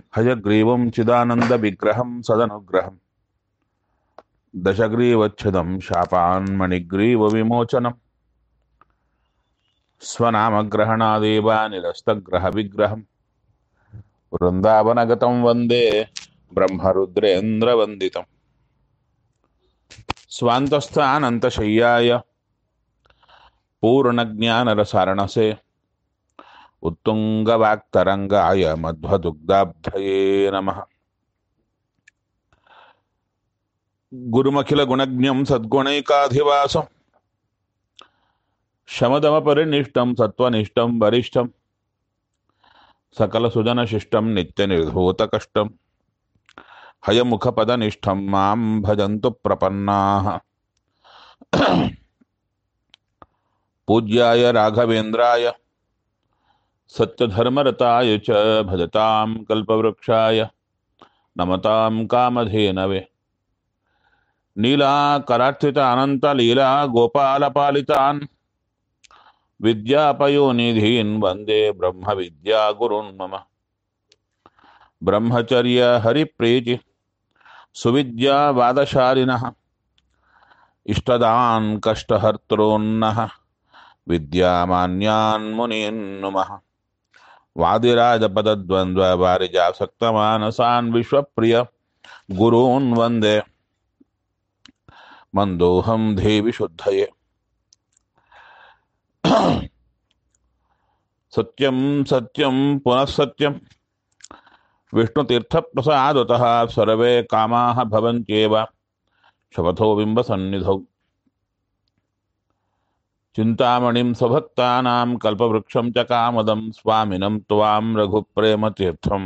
हयग्रीवं चिदानन्दविग्रहं सदनुग्रहं दशग्रीवच्छिदं शापान्मणिग्रीवविमोचनं स्वनामग्रहणादेव निरस्तग्रहविग्रहं वृन्दावनगतं वन्दे ब्रह्मरुद्रेन्द्रवन्दितम् स्वान्तस्थानन्तशय्याय पूर्णज्ञानरसारणसे उत्तुङ्गवाक्तरङ्गाय मध्वदुग्धाब्धये नमः गुरुमखिलगुणज्ञं सद्गुणैकाधिवासं शमदमपरिनिष्टं सत्त्वनिष्ठं वरिष्ठं सकलसुजनशिष्टं नित्यनिर्धूतकष्टं हयमुखपदनिष्ठं मां भजन्तु प्रपन्नाः पूज्याय राघवेन्द्राय सत्यधर्मरताय च भजतां कल्पवृक्षाय नमतां कामधेनवे नीलाकरार्थित अनन्तलीला गोपालपालितान् विद्यापयोनिधीन् वन्दे ब्रह्मविद्यागुरुन् मम ब्रह्मचर्य हरिप्रीति सुविद्यावादशालिनः इष्टदान् कष्टहर्तॄन्नः विद्यामान्यान् मुनीन् नुमः वादिराजपदद्वन्द्ववारिजासक्तमानसान् विश्वप्रिय गुरून् वन्दे मन्दोऽहं देवि शुद्धये सत्यं सत्यं पुनः सत्यं विष्णुतीर्थप्रसादतः सर्वे कामाः भवन्त्येव शपथो बिम्बसन्निधौ चिन्तामणिं स्वभक्तानां कल्पवृक्षं च कामदं स्वामिनं त्वां रघुप्रेमतीर्थं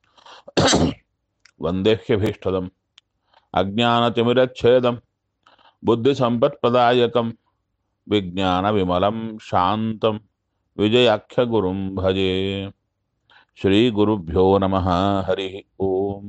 वन्देह्यभीष्टदम् अज्ञानतिमिरच्छेदं बुद्धिसम्पत्प्रदायकं विज्ञानविमलं शान्तं विजयाख्यगुरुं भजे श्रीगुरुभ्यो नमः हरिः ओम्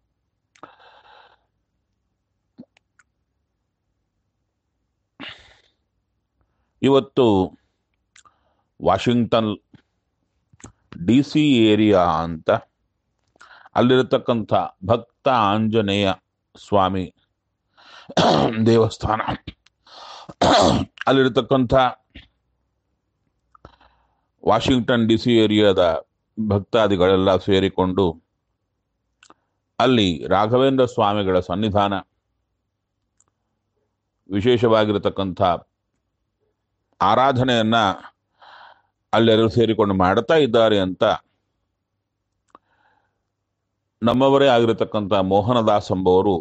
ಇವತ್ತು ವಾಷಿಂಗ್ಟನ್ ಡಿ ಸಿ ಏರಿಯಾ ಅಂತ ಅಲ್ಲಿರತಕ್ಕಂಥ ಭಕ್ತ ಆಂಜನೇಯ ಸ್ವಾಮಿ ದೇವಸ್ಥಾನ ಅಲ್ಲಿರತಕ್ಕಂಥ ವಾಷಿಂಗ್ಟನ್ ಡಿ ಸಿ ಏರಿಯಾದ ಭಕ್ತಾದಿಗಳೆಲ್ಲ ಸೇರಿಕೊಂಡು ಅಲ್ಲಿ ರಾಘವೇಂದ್ರ ಸ್ವಾಮಿಗಳ ಸನ್ನಿಧಾನ ವಿಶೇಷವಾಗಿರತಕ್ಕಂಥ ಆರಾಧನೆಯನ್ನ ಅಲ್ಲೆಲ್ಲರೂ ಸೇರಿಕೊಂಡು ಮಾಡ್ತಾ ಇದ್ದಾರೆ ಅಂತ ನಮ್ಮವರೇ ಆಗಿರತಕ್ಕಂಥ ಮೋಹನದಾಸ್ ಎಂಬುವರು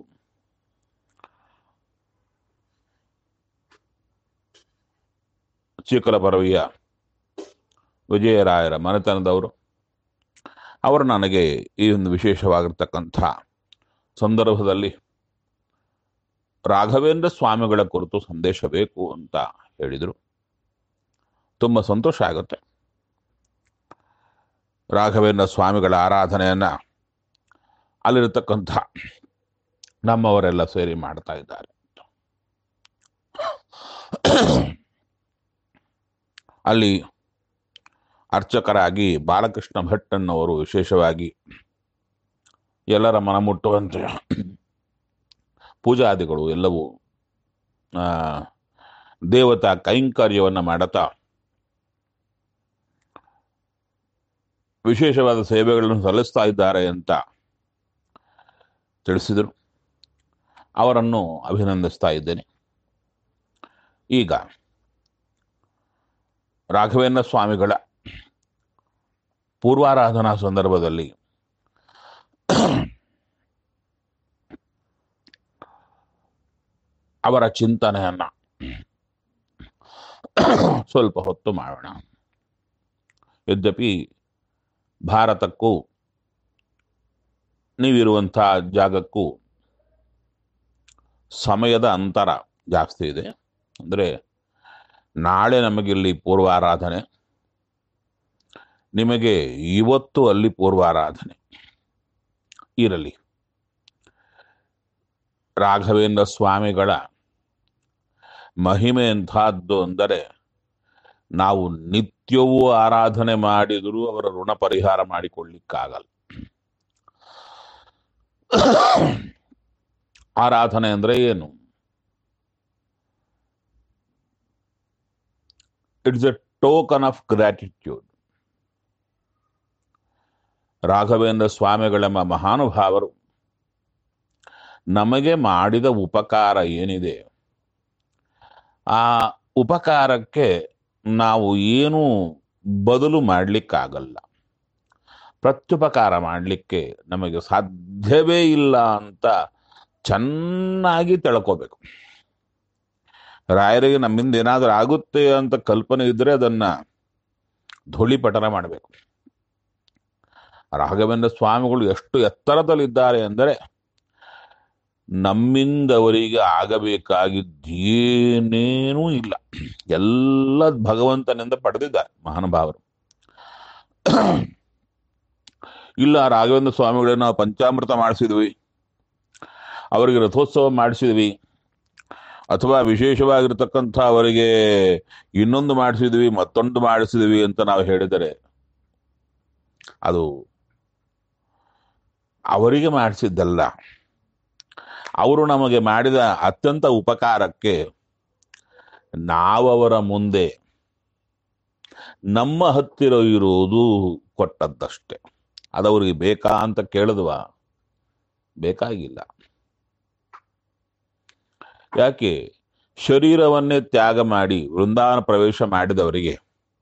ಚೀಕಲ ಪರವಿಯ ವಿಜಯರಾಯರ ಮನೆತನದವರು ಅವರು ನನಗೆ ಈ ಒಂದು ವಿಶೇಷವಾಗಿರ್ತಕ್ಕಂಥ ಸಂದರ್ಭದಲ್ಲಿ ರಾಘವೇಂದ್ರ ಸ್ವಾಮಿಗಳ ಕುರಿತು ಸಂದೇಶ ಬೇಕು ಅಂತ ಹೇಳಿದರು ತುಂಬ ಸಂತೋಷ ಆಗುತ್ತೆ ರಾಘವೇಂದ್ರ ಸ್ವಾಮಿಗಳ ಆರಾಧನೆಯನ್ನ ಅಲ್ಲಿರತಕ್ಕಂಥ ನಮ್ಮವರೆಲ್ಲ ಸೇರಿ ಮಾಡ್ತಾ ಇದ್ದಾರೆ ಅಲ್ಲಿ ಅರ್ಚಕರಾಗಿ ಬಾಲಕೃಷ್ಣ ಭಟ್ಟನ್ನವರು ವಿಶೇಷವಾಗಿ ಎಲ್ಲರ ಮನ ಮುಟ್ಟುವಂತೆ ಪೂಜಾದಿಗಳು ಎಲ್ಲವೂ ಆ, ದೇವತಾ ಕೈಂಕರ್ಯವನ್ನು ಮಾಡುತ್ತಾ ವಿಶೇಷವಾದ ಸೇವೆಗಳನ್ನು ಸಲ್ಲಿಸ್ತಾ ಇದ್ದಾರೆ ಅಂತ ತಿಳಿಸಿದರು ಅವರನ್ನು ಅಭಿನಂದಿಸ್ತಾ ಇದ್ದೇನೆ ಈಗ ರಾಘವೇಂದ್ರ ಸ್ವಾಮಿಗಳ ಪೂರ್ವಾರಾಧನಾ ಸಂದರ್ಭದಲ್ಲಿ ಅವರ ಚಿಂತನೆಯನ್ನ ಸ್ವಲ್ಪ ಹೊತ್ತು ಮಾಡೋಣ ಯದ್ಯಪಿ ಭಾರತಕ್ಕೂ ನೀವಿರುವಂಥ ಜಾಗಕ್ಕೂ ಸಮಯದ ಅಂತರ ಜಾಸ್ತಿ ಇದೆ ಅಂದರೆ ನಾಳೆ ನಮಗಿಲ್ಲಿ ಪೂರ್ವಾರಾಧನೆ ನಿಮಗೆ ಇವತ್ತು ಅಲ್ಲಿ ಪೂರ್ವಾರಾಧನೆ ಇರಲಿ ರಾಘವೇಂದ್ರ ಸ್ವಾಮಿಗಳ ಮಹಿಮೆ ಎಂಥದ್ದು ಅಂದರೆ ನಾವು ನಿತ್ಯವೂ ಆರಾಧನೆ ಮಾಡಿದರೂ ಅವರ ಋಣ ಪರಿಹಾರ ಮಾಡಿಕೊಳ್ಳಿಕ್ಕಾಗಲ್ಲ ಆರಾಧನೆ ಅಂದ್ರೆ ಏನು it's a token of gratitude Raghavendra ಸ್ವಾಮಿಗಳೆಂಬ ಮಹಾನುಭಾವರು ನಮಗೆ ಮಾಡಿದ ಉಪಕಾರ ಏನಿದೆ ಆ ಉಪಕಾರಕ್ಕೆ ನಾವು ಏನು ಬದಲು ಮಾಡಲಿಕ್ಕಾಗಲ್ಲ ಪ್ರತ್ಯುಪಕಾರ ಮಾಡಲಿಕ್ಕೆ ನಮಗೆ ಸಾಧ್ಯವೇ ಇಲ್ಲ ಅಂತ ಚೆನ್ನಾಗಿ ತಿಳ್ಕೋಬೇಕು ರಾಯರಿಗೆ ನಮ್ಮಿಂದ ಏನಾದರೂ ಆಗುತ್ತೆ ಅಂತ ಕಲ್ಪನೆ ಇದ್ರೆ ಅದನ್ನ ಧೂಳಿಪಟನ ಮಾಡಬೇಕು ರಾಘವೇಂದ್ರ ಸ್ವಾಮಿಗಳು ಎಷ್ಟು ಎತ್ತರದಲ್ಲಿದ್ದಾರೆ ಅಂದರೆ ನಮ್ಮಿಂದ ಅವರಿಗೆ ಆಗಬೇಕಾಗಿದ್ದೇನೇನೂ ಇಲ್ಲ ಎಲ್ಲ ಭಗವಂತನಿಂದ ಪಡೆದಿದ್ದಾರೆ ಮಹಾನುಭಾವರು ಇಲ್ಲ ರಾಘವೇಂದ್ರ ಸ್ವಾಮಿಗಳೇ ನಾವು ಪಂಚಾಮೃತ ಮಾಡಿಸಿದ್ವಿ ಅವರಿಗೆ ರಥೋತ್ಸವ ಮಾಡಿಸಿದ್ವಿ ಅಥವಾ ವಿಶೇಷವಾಗಿರ್ತಕ್ಕಂಥ ಅವರಿಗೆ ಇನ್ನೊಂದು ಮಾಡಿಸಿದ್ವಿ ಮತ್ತೊಂದು ಮಾಡಿಸಿದ್ವಿ ಅಂತ ನಾವು ಹೇಳಿದರೆ ಅದು ಅವರಿಗೆ ಮಾಡಿಸಿದ್ದಲ್ಲ ಅವರು ನಮಗೆ ಮಾಡಿದ ಅತ್ಯಂತ ಉಪಕಾರಕ್ಕೆ ನಾವವರ ಮುಂದೆ ನಮ್ಮ ಹತ್ತಿರ ಇರುವುದು ಕೊಟ್ಟದ್ದಷ್ಟೆ ಅದವರಿಗೆ ಬೇಕಾ ಅಂತ ಕೇಳಿದ್ವಾ ಬೇಕಾಗಿಲ್ಲ ಯಾಕೆ ಶರೀರವನ್ನೇ ತ್ಯಾಗ ಮಾಡಿ ವೃಂದಾವನ ಪ್ರವೇಶ ಮಾಡಿದವರಿಗೆ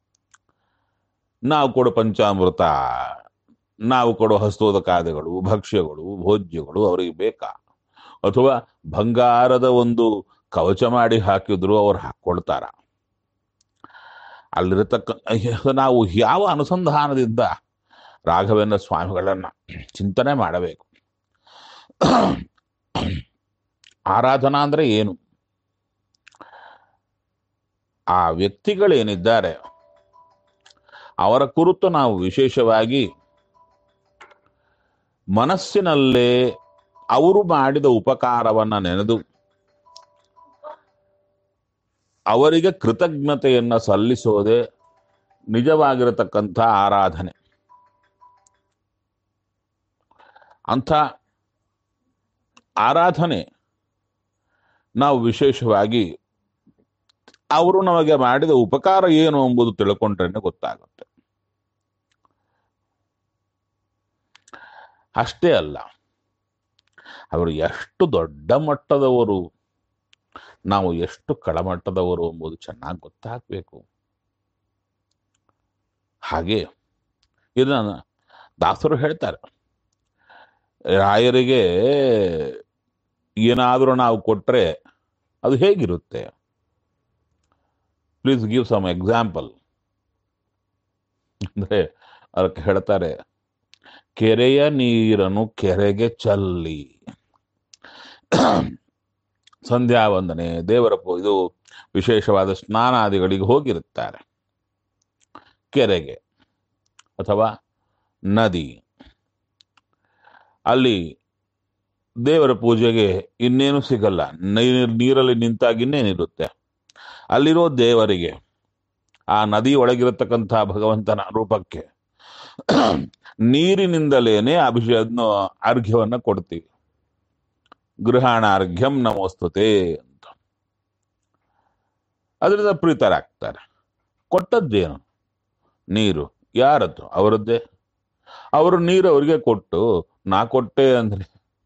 ನಾವು ಕೊಡೋ ಪಂಚಾಮೃತ ನಾವು ಕೊಡೋ ಹಸ್ತೋದಕಾದಿಗಳು ಭಕ್ಷ್ಯಗಳು ಭೋಜ್ಯಗಳು ಅವರಿಗೆ ಬೇಕಾ ಅಥವಾ ಬಂಗಾರದ ಒಂದು ಕವಚ ಮಾಡಿ ಹಾಕಿದ್ರು ಅವ್ರು ಹಾಕೊಳ್ತಾರ ಅಲ್ಲಿರತಕ್ಕ ನಾವು ಯಾವ ಅನುಸಂಧಾನದಿಂದ ರಾಘವೇಂದ್ರ ಸ್ವಾಮಿಗಳನ್ನ ಚಿಂತನೆ ಮಾಡಬೇಕು ಆರಾಧನಾ ಅಂದ್ರೆ ಏನು ಆ ವ್ಯಕ್ತಿಗಳೇನಿದ್ದಾರೆ ಅವರ ಕುರಿತು ನಾವು ವಿಶೇಷವಾಗಿ ಮನಸ್ಸಿನಲ್ಲೇ ಅವರು ಮಾಡಿದ ಉಪಕಾರವನ್ನ ನೆನೆದು ಅವರಿಗೆ ಕೃತಜ್ಞತೆಯನ್ನ ಸಲ್ಲಿಸೋದೇ ನಿಜವಾಗಿರತಕ್ಕಂಥ ಆರಾಧನೆ ಅಂಥ ಆರಾಧನೆ ನಾವು ವಿಶೇಷವಾಗಿ ಅವರು ನಮಗೆ ಮಾಡಿದ ಉಪಕಾರ ಏನು ಎಂಬುದು ತಿಳ್ಕೊಂಡ್ರೆ ಗೊತ್ತಾಗುತ್ತೆ ಅಷ್ಟೇ ಅಲ್ಲ ಅವರು ಎಷ್ಟು ದೊಡ್ಡ ಮಟ್ಟದವರು ನಾವು ಎಷ್ಟು ಕಳಮಟ್ಟದವರು ಎಂಬುದು ಚೆನ್ನಾಗಿ ಗೊತ್ತಾಗಬೇಕು ಹಾಗೆ ಇದನ್ನ ದಾಸರು ಹೇಳ್ತಾರೆ ರಾಯರಿಗೆ ಏನಾದರೂ ನಾವು ಕೊಟ್ರೆ ಅದು ಹೇಗಿರುತ್ತೆ ಪ್ಲೀಸ್ ಗಿವ್ ಸಮ್ ಎಕ್ಸಾಂಪಲ್ ಅಂದ್ರೆ ಅದಕ್ಕೆ ಹೇಳ್ತಾರೆ ಕೆರೆಯ ನೀರನ್ನು ಕೆರೆಗೆ ಚಲ್ಲಿ ಸಂಧ್ಯಾ ವಂದನೆ ದೇವರ ಪೂ ಇದು ವಿಶೇಷವಾದ ಸ್ನಾನಾದಿಗಳಿಗೆ ಹೋಗಿರುತ್ತಾರೆ ಕೆರೆಗೆ ಅಥವಾ ನದಿ ಅಲ್ಲಿ ದೇವರ ಪೂಜೆಗೆ ಇನ್ನೇನು ಸಿಗಲ್ಲ ನೀರ್ ನೀರಲ್ಲಿ ನಿಂತಾಗ ಇನ್ನೇನಿರುತ್ತೆ ಅಲ್ಲಿರೋ ದೇವರಿಗೆ ಆ ನದಿ ಒಳಗಿರತಕ್ಕಂಥ ಭಗವಂತನ ರೂಪಕ್ಕೆ ನೀರಿನಿಂದಲೇನೆ ಅಭಿಷೇಕ ಅರ್ಘ್ಯವನ್ನ ಕೊಡ್ತೀವಿ ಗೃಹಾಣಾರ್ಘ್ಯಂ ನಮೋಸ್ತುತೆ ಅಂತ ಅದರಿಂದ ಪ್ರೀತರಾಗ್ತಾರೆ ಕೊಟ್ಟದ್ದೇನು ನೀರು ಯಾರದ್ದು ಅವರದ್ದೇ ಅವರು ನೀರು ಅವರಿಗೆ ಕೊಟ್ಟು ನಾ ಕೊಟ್ಟೆ ಅಂದ್ರೆ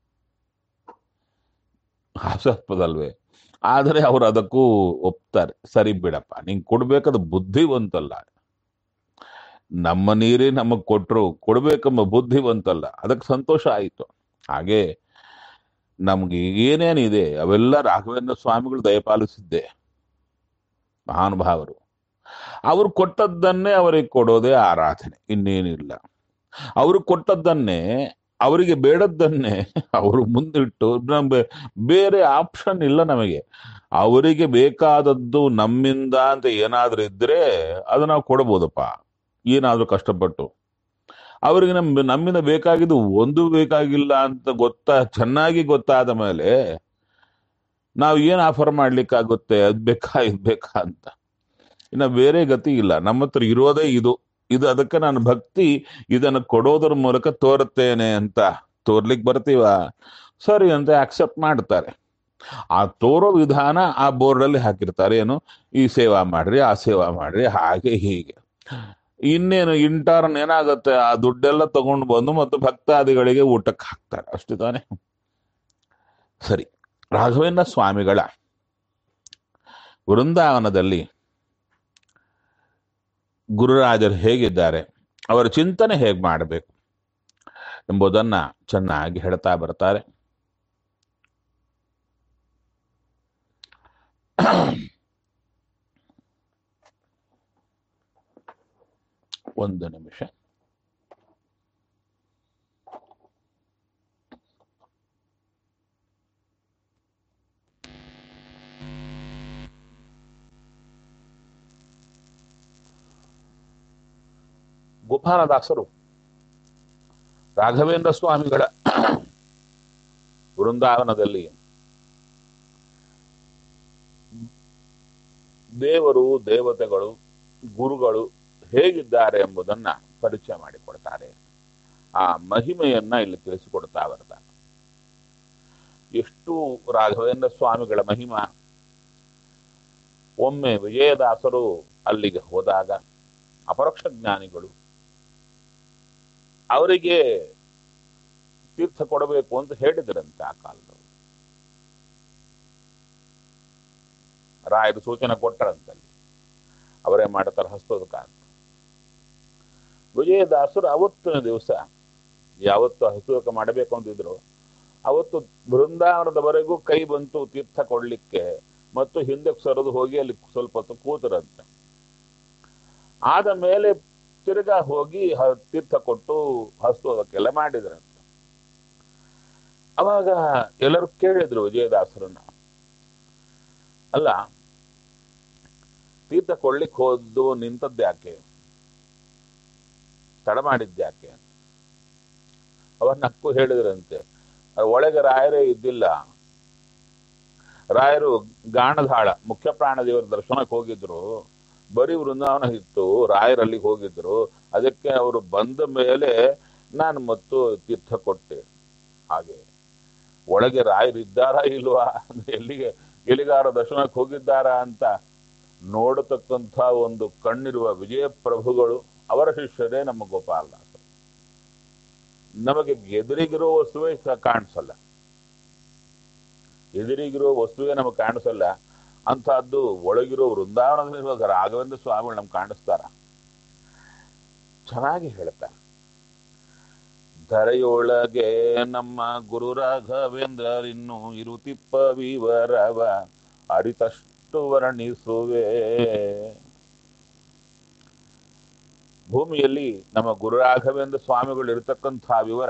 ಹಾಸ್ಯಾಸ್ಪದಲ್ವೇ ಆದರೆ ಅವರು ಅದಕ್ಕೂ ಒಪ್ತಾರೆ ಸರಿ ಬಿಡಪ್ಪ ನಿಂಗೆ ಕೊಡ್ಬೇಕಾದ ಬುದ್ಧಿವಂತಲ್ಲ ನಮ್ಮ ನೀರೇ ನಮಗ್ ಕೊಟ್ರು ಕೊಡ್ಬೇಕೆಂಬ ಬುದ್ಧಿವಂತಲ್ಲ ಅದಕ್ಕೆ ಸಂತೋಷ ಆಯಿತು ಹಾಗೆ ನಮ್ಗೆ ಏನೇನಿದೆ ಅವೆಲ್ಲ ರಾಘವೇಂದ್ರ ಸ್ವಾಮಿಗಳು ದಯಪಾಲಿಸಿದ್ದೆ ಮಹಾನುಭಾವರು ಅವರು ಕೊಟ್ಟದ್ದನ್ನೇ ಅವರಿಗೆ ಕೊಡೋದೇ ಆರಾಧನೆ ಇನ್ನೇನಿಲ್ಲ ಅವರು ಕೊಟ್ಟದ್ದನ್ನೇ ಅವರಿಗೆ ಬೇಡದ್ದನ್ನೇ ಅವರು ಮುಂದಿಟ್ಟು ನಮ್ಗೆ ಬೇರೆ ಆಪ್ಷನ್ ಇಲ್ಲ ನಮಗೆ ಅವರಿಗೆ ಬೇಕಾದದ್ದು ನಮ್ಮಿಂದ ಅಂತ ಏನಾದ್ರೂ ಇದ್ರೆ ಅದು ನಾವು ಕೊಡ್ಬೋದಪ್ಪ ಏನಾದ್ರೂ ಕಷ್ಟಪಟ್ಟು ಅವರಿಗೆ ನಮ್ ನಮ್ಮಿಂದ ಬೇಕಾಗಿದ್ದು ಒಂದು ಬೇಕಾಗಿಲ್ಲ ಅಂತ ಗೊತ್ತಾ ಚೆನ್ನಾಗಿ ಗೊತ್ತಾದ ಮೇಲೆ ನಾವು ಏನ್ ಆಫರ್ ಮಾಡ್ಲಿಕ್ಕಾಗುತ್ತೆ ಅದ್ ಬೇಕಾ ಇದ್ ಬೇಕಾ ಅಂತ ಇನ್ನ ಬೇರೆ ಗತಿ ಇಲ್ಲ ನಮ್ಮ ಹತ್ರ ಇರೋದೇ ಇದು ಇದು ಅದಕ್ಕೆ ನಾನು ಭಕ್ತಿ ಇದನ್ನು ಕೊಡೋದ್ರ ಮೂಲಕ ತೋರುತ್ತೇನೆ ಅಂತ ತೋರ್ಲಿಕ್ಕೆ ಬರ್ತೀವ ಸರಿ ಅಂತ ಆಕ್ಸೆಪ್ಟ್ ಮಾಡ್ತಾರೆ ಆ ತೋರೋ ವಿಧಾನ ಆ ಬೋರ್ಡಲ್ಲಿ ಹಾಕಿರ್ತಾರೆ ಏನು ಈ ಸೇವಾ ಮಾಡ್ರಿ ಆ ಸೇವಾ ಮಾಡ್ರಿ ಹಾಗೆ ಹೀಗೆ ಇನ್ನೇನು ಇಂಟರ್ನ್ ಏನಾಗುತ್ತೆ ಆ ದುಡ್ಡೆಲ್ಲ ತಗೊಂಡು ಬಂದು ಮತ್ತು ಭಕ್ತಾದಿಗಳಿಗೆ ಊಟಕ್ಕೆ ಹಾಕ್ತಾರೆ ಅಷ್ಟು ತಾನೆ ಸರಿ ರಾಘವೇಂದ್ರ ಸ್ವಾಮಿಗಳ ವೃಂದಾವನದಲ್ಲಿ ಗುರುರಾಜರು ಹೇಗಿದ್ದಾರೆ ಅವರ ಚಿಂತನೆ ಹೇಗೆ ಮಾಡಬೇಕು ಎಂಬುದನ್ನ ಚೆನ್ನಾಗಿ ಹೇಳ್ತಾ ಬರ್ತಾರೆ ಒಂದು ನಿಮಿಷ ಗೋಪಾಲದಾಸರು ರಾಘವೇಂದ್ರ ಸ್ವಾಮಿಗಳ ವೃಂದಾವನದಲ್ಲಿ ದೇವರು ದೇವತೆಗಳು ಗುರುಗಳು ಹೇಗಿದ್ದಾರೆ ಎಂಬುದನ್ನ ಪರಿಚಯ ಮಾಡಿಕೊಡ್ತಾರೆ ಆ ಮಹಿಮೆಯನ್ನ ಇಲ್ಲಿ ತಿಳಿಸಿಕೊಡ್ತಾ ಬರ್ತಾರೆ ಎಷ್ಟು ರಾಘವೇಂದ್ರ ಸ್ವಾಮಿಗಳ ಮಹಿಮಾ ಒಮ್ಮೆ ವಿಜಯದಾಸರು ಅಲ್ಲಿಗೆ ಹೋದಾಗ ಅಪರೋಕ್ಷ ಜ್ಞಾನಿಗಳು ಅವರಿಗೆ ತೀರ್ಥ ಕೊಡಬೇಕು ಅಂತ ಹೇಳಿದ್ರಂತೆ ಆ ಕಾಲದವರು ರಾಯರು ಸೂಚನೆ ಕೊಟ್ಟರಂತಲ್ಲಿ ಅವರೇ ಮಾಡ್ತಾರೆ ಹಸ್ತೋದಕ ಅಂತ ವಿಜಯದಾಸರು ಅವತ್ತಿನ ದಿವಸ ಯಾವತ್ತು ಹಸ್ತೋದಕ ಮಾಡಬೇಕು ಅಂತಿದ್ರು ಅವತ್ತು ಬೃಂದಾವನದವರೆಗೂ ಕೈ ಬಂತು ತೀರ್ಥ ಕೊಡ್ಲಿಕ್ಕೆ ಮತ್ತು ಹಿಂದಕ್ಕೆ ಸರಿದು ಹೋಗಿ ಅಲ್ಲಿ ಸ್ವಲ್ಪ ಹೊತ್ತು ಕೂತರಂತೆ ಆದ ಮೇಲೆ ತಿರ್ಗಾ ಹೋಗಿ ಹ- ತೀರ್ಥ ಕೊಟ್ಟು ಹಸ್ತೋದಕ್ಕೆಲ್ಲ ಮಾಡಿದ್ರಂತೆ ಅವಾಗ ಎಲ್ಲರೂ ಕೇಳಿದ್ರು ವಿಜಯದಾಸರನ್ನ ಅಲ್ಲ ತೀರ್ಥ ಕೊಡ್ಲಿಕ್ಕೆ ಹೋದ್ದು ನಿಂತದ್ಯಾಕೆ ತಡ ಮಾಡಿದ್ಯಾಕೆ ಅವ್ರ ನಕ್ಕು ಹೇಳಿದ್ರಂತೆ ಅದ್ ಒಳಗೆ ರಾಯರೇ ಇದ್ದಿಲ್ಲ ರಾಯರು ಗಾಣಧಾಳ ಮುಖ್ಯ ಪ್ರಾಣದೇವರ ದರ್ಶನಕ್ಕೆ ಹೋಗಿದ್ರು ಬರೀ ವೃಂದಾವನ ಇತ್ತು ರಾಯರಲ್ಲಿಗೆ ಹೋಗಿದ್ರು ಅದಕ್ಕೆ ಅವರು ಬಂದ ಮೇಲೆ ನಾನು ಮತ್ತು ತೀರ್ಥ ಕೊಟ್ಟೆ ಹಾಗೆ ಒಳಗೆ ರಾಯರು ಇದ್ದಾರಾ ಇಲ್ವಾ ಎಲ್ಲಿಗೆ ಎಲ್ಲಿಗಾರ ದರ್ಶನಕ್ಕೆ ಹೋಗಿದ್ದಾರಾ ಅಂತ ನೋಡತಕ್ಕಂಥ ಒಂದು ಕಣ್ಣಿರುವ ವಿಜಯ ಪ್ರಭುಗಳು ಅವರ ಶಿಷ್ಯರೇ ನಮ್ಮ ಗೋಪಾಲದಾಸರು ನಮಗೆ ಎದುರಿಗಿರೋ ವಸ್ತುವೇ ಕ- ಕಾಣಿಸಲ್ಲ ಎದುರಿಗಿರೋ ವಸ್ತುವೇ ನಮಗೆ ಕಾಣಿಸಲ್ಲ ಅಂತಹದ್ದು ಒಳಗಿರೋ ವೃಂದಾವನದಲ್ಲಿರುವ ರಾಘವೇಂದ್ರ ಸ್ವಾಮಿಗಳು ನಮ್ಗೆ ಕಾಣಿಸ್ತಾರ ಚೆನ್ನಾಗಿ ಹೇಳ್ತಾರೆ ಧರೆಯೊಳಗೆ ನಮ್ಮ ಗುರು ರಾಘವೇಂದ್ರರಿನ್ನು ಇರುತಿಪ್ಪ ವಿವರವ ಅರಿತಷ್ಟು ವರ್ಣಿಸುವೆ ಭೂಮಿಯಲ್ಲಿ ನಮ್ಮ ಗುರು ರಾಘವೇಂದ್ರ ಸ್ವಾಮಿಗಳು ಇರತಕ್ಕಂಥ ವಿವರ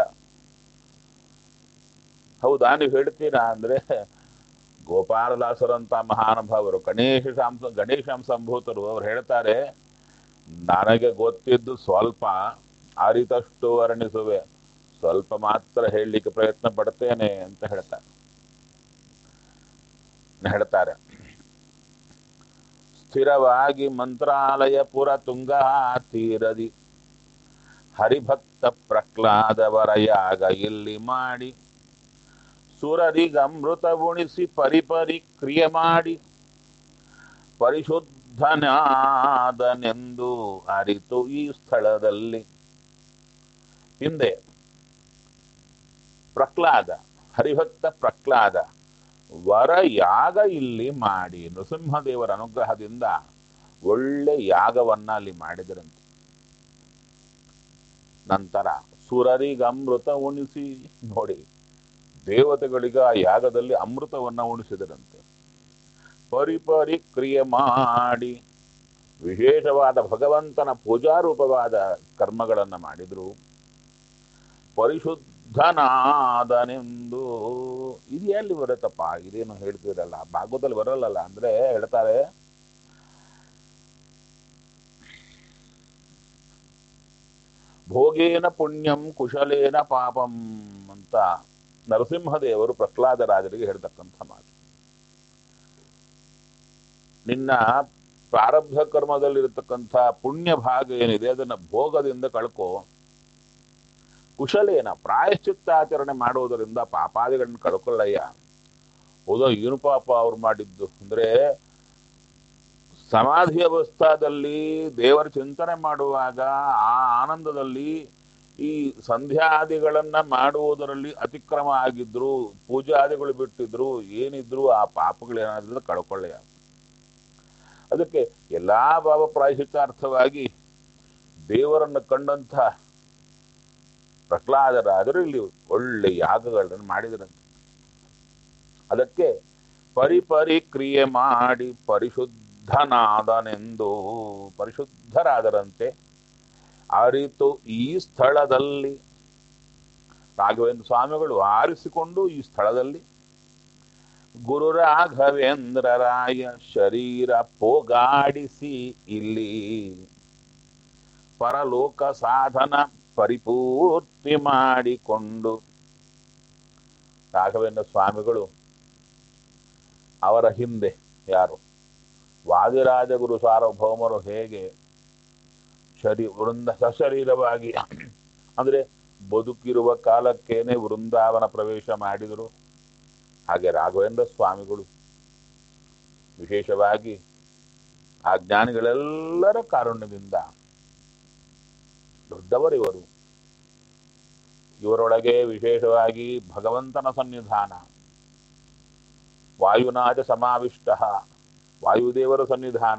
ಹೌದಾ ನೀವು ಹೇಳ್ತೀರಾ ಅಂದ್ರೆ ಗೋಪಾಲದಾಸರಂತ ಮಹಾನುಭಾವರು ಗಣೇಶ ಶಾಂಸ ಗಣೇಶಂ ಸಂಭೂತರು ಅವ್ರು ಹೇಳ್ತಾರೆ ನನಗೆ ಗೊತ್ತಿದ್ದು ಸ್ವಲ್ಪ ಅರಿತಷ್ಟು ವರ್ಣಿಸುವೆ ಸ್ವಲ್ಪ ಮಾತ್ರ ಹೇಳಲಿಕ್ಕೆ ಪ್ರಯತ್ನ ಪಡ್ತೇನೆ ಅಂತ ಹೇಳ್ತಾರೆ ಹೇಳ್ತಾರೆ ಸ್ಥಿರವಾಗಿ ಮಂತ್ರಾಲಯ ಪುರ ತುಂಗಾ ತೀರದಿ ಹರಿಭಕ್ತ ಪ್ರಹ್ಲಾದವರ ಯಾಗ ಇಲ್ಲಿ ಮಾಡಿ ಸುರರಿಗಮೃತ ಉಣಿಸಿ ಪರಿಪರಿ ಕ್ರಿಯೆ ಮಾಡಿ ಪರಿಶುದ್ಧನಾದನೆಂದು ಅರಿತು ಈ ಸ್ಥಳದಲ್ಲಿ ಹಿಂದೆ ಪ್ರಹ್ಲಾದ ಹರಿಭಕ್ತ ಪ್ರಹ್ಲಾದ ವರ ಯಾಗ ಇಲ್ಲಿ ಮಾಡಿ ನೃಸಿಂಹದೇವರ ಅನುಗ್ರಹದಿಂದ ಒಳ್ಳೆ ಯಾಗವನ್ನ ಅಲ್ಲಿ ಮಾಡಿದರಂತೆ ನಂತರ ಸುರರಿಗಮೃತ ಉಣಿಸಿ ನೋಡಿ ದೇವತೆಗಳಿಗೆ ಆ ಯಾಗದಲ್ಲಿ ಅಮೃತವನ್ನ ಉಣಿಸಿದರಂತೆ ಪರಿಪರಿ ಕ್ರಿಯೆ ಮಾಡಿ ವಿಶೇಷವಾದ ಭಗವಂತನ ಪೂಜಾರೂಪವಾದ ಕರ್ಮಗಳನ್ನು ಮಾಡಿದ್ರು ಪರಿಶುದ್ಧನಾದನೆಂದು ಇದು ಎಲ್ಲಿ ಬರುತ್ತಪ್ಪ ಇದೇನು ಹೇಳ್ತಿರಲ್ಲ ಭಾಗವತದಲ್ಲಿ ಬರಲ್ಲಲ್ಲ ಅಂದ್ರೆ ಹೇಳ್ತಾರೆ ಭೋಗೇನ ಪುಣ್ಯಂ ಕುಶಲೇನ ಪಾಪಂ ಅಂತ ನರಸಿಂಹದೇವರು ಪ್ರಹ್ಲಾದರಾಜರಿಗೆ ಹೇಳ್ತಕ್ಕಂಥ ಮಾತು ನಿನ್ನ ಪ್ರಾರಬ್ಧ ಕರ್ಮದಲ್ಲಿರತಕ್ಕಂಥ ಪುಣ್ಯ ಭಾಗ ಏನಿದೆ ಅದನ್ನ ಭೋಗದಿಂದ ಕಳ್ಕೋ ಕುಶಲೇನ ಪ್ರಾಯಶ್ಚಿತ್ತಾಚರಣೆ ಮಾಡುವುದರಿಂದ ಪಾಪಾದಿಗಳನ್ನು ಕಳ್ಕೊಳ್ಳಯ್ಯ ಹೌದಾ ಏನು ಪಾಪ ಅವ್ರು ಮಾಡಿದ್ದು ಅಂದ್ರೆ ಸಮಾಧಿ ಅವಸ್ಥಾದಲ್ಲಿ ದೇವರ ಚಿಂತನೆ ಮಾಡುವಾಗ ಆ ಆನಂದದಲ್ಲಿ ಈ ಸಂಧ್ಯಾದಿಗಳನ್ನ ಮಾಡುವುದರಲ್ಲಿ ಅತಿಕ್ರಮ ಆಗಿದ್ರು ಪೂಜಾದಿಗಳು ಬಿಟ್ಟಿದ್ರು ಏನಿದ್ರು ಆ ಪಾಪಗಳೇನಾದ್ರೂ ಕಳ್ಕೊಳ್ಳೆಯ ಅದಕ್ಕೆ ಎಲ್ಲಾ ಭಾವ ಪ್ರಾಯಶ್ಚಿತ್ತಾರ್ಥವಾಗಿ ದೇವರನ್ನು ಕಂಡಂಥ ಪ್ರಹ್ಲಾದರಾದರು ಇಲ್ಲಿ ಒಳ್ಳೆ ಯಾಗಗಳನ್ನು ಮಾಡಿದರಂತೆ ಅದಕ್ಕೆ ಪರಿಪರಿ ಕ್ರಿಯೆ ಮಾಡಿ ಪರಿಶುದ್ಧನಾದನೆಂದು ಪರಿಶುದ್ಧರಾದರಂತೆ ಅರಿತು ಈ ಸ್ಥಳದಲ್ಲಿ ರಾಘವೇಂದ್ರ ಸ್ವಾಮಿಗಳು ಆರಿಸಿಕೊಂಡು ಈ ಸ್ಥಳದಲ್ಲಿ ಗುರು ರಾಘವೇಂದ್ರರಾಯ ಶರೀರ ಪೋಗಾಡಿಸಿ ಇಲ್ಲಿ ಪರಲೋಕ ಸಾಧನ ಪರಿಪೂರ್ತಿ ಮಾಡಿಕೊಂಡು ರಾಘವೇಂದ್ರ ಸ್ವಾಮಿಗಳು ಅವರ ಹಿಂದೆ ಯಾರು ವಾದಿರಾಜಗುರು ಸಾರ್ವಭೌಮರು ಹೇಗೆ ಶರೀ ವೃಂದ ಸಶರೀರವಾಗಿ ಅಂದ್ರೆ ಬದುಕಿರುವ ಕಾಲಕ್ಕೇನೆ ವೃಂದಾವನ ಪ್ರವೇಶ ಮಾಡಿದರು ಹಾಗೆ ರಾಘವೇಂದ್ರ ಸ್ವಾಮಿಗಳು ವಿಶೇಷವಾಗಿ ಆ ಜ್ಞಾನಿಗಳೆಲ್ಲರ ಕಾರುಣ್ಯದಿಂದ ದೊಡ್ಡವರಿವರು ಇವರೊಳಗೆ ವಿಶೇಷವಾಗಿ ಭಗವಂತನ ಸನ್ನಿಧಾನ ವಾಯುನಾಜ ಸಮಾವಿಷ್ಟ ವಾಯುದೇವರ ಸನ್ನಿಧಾನ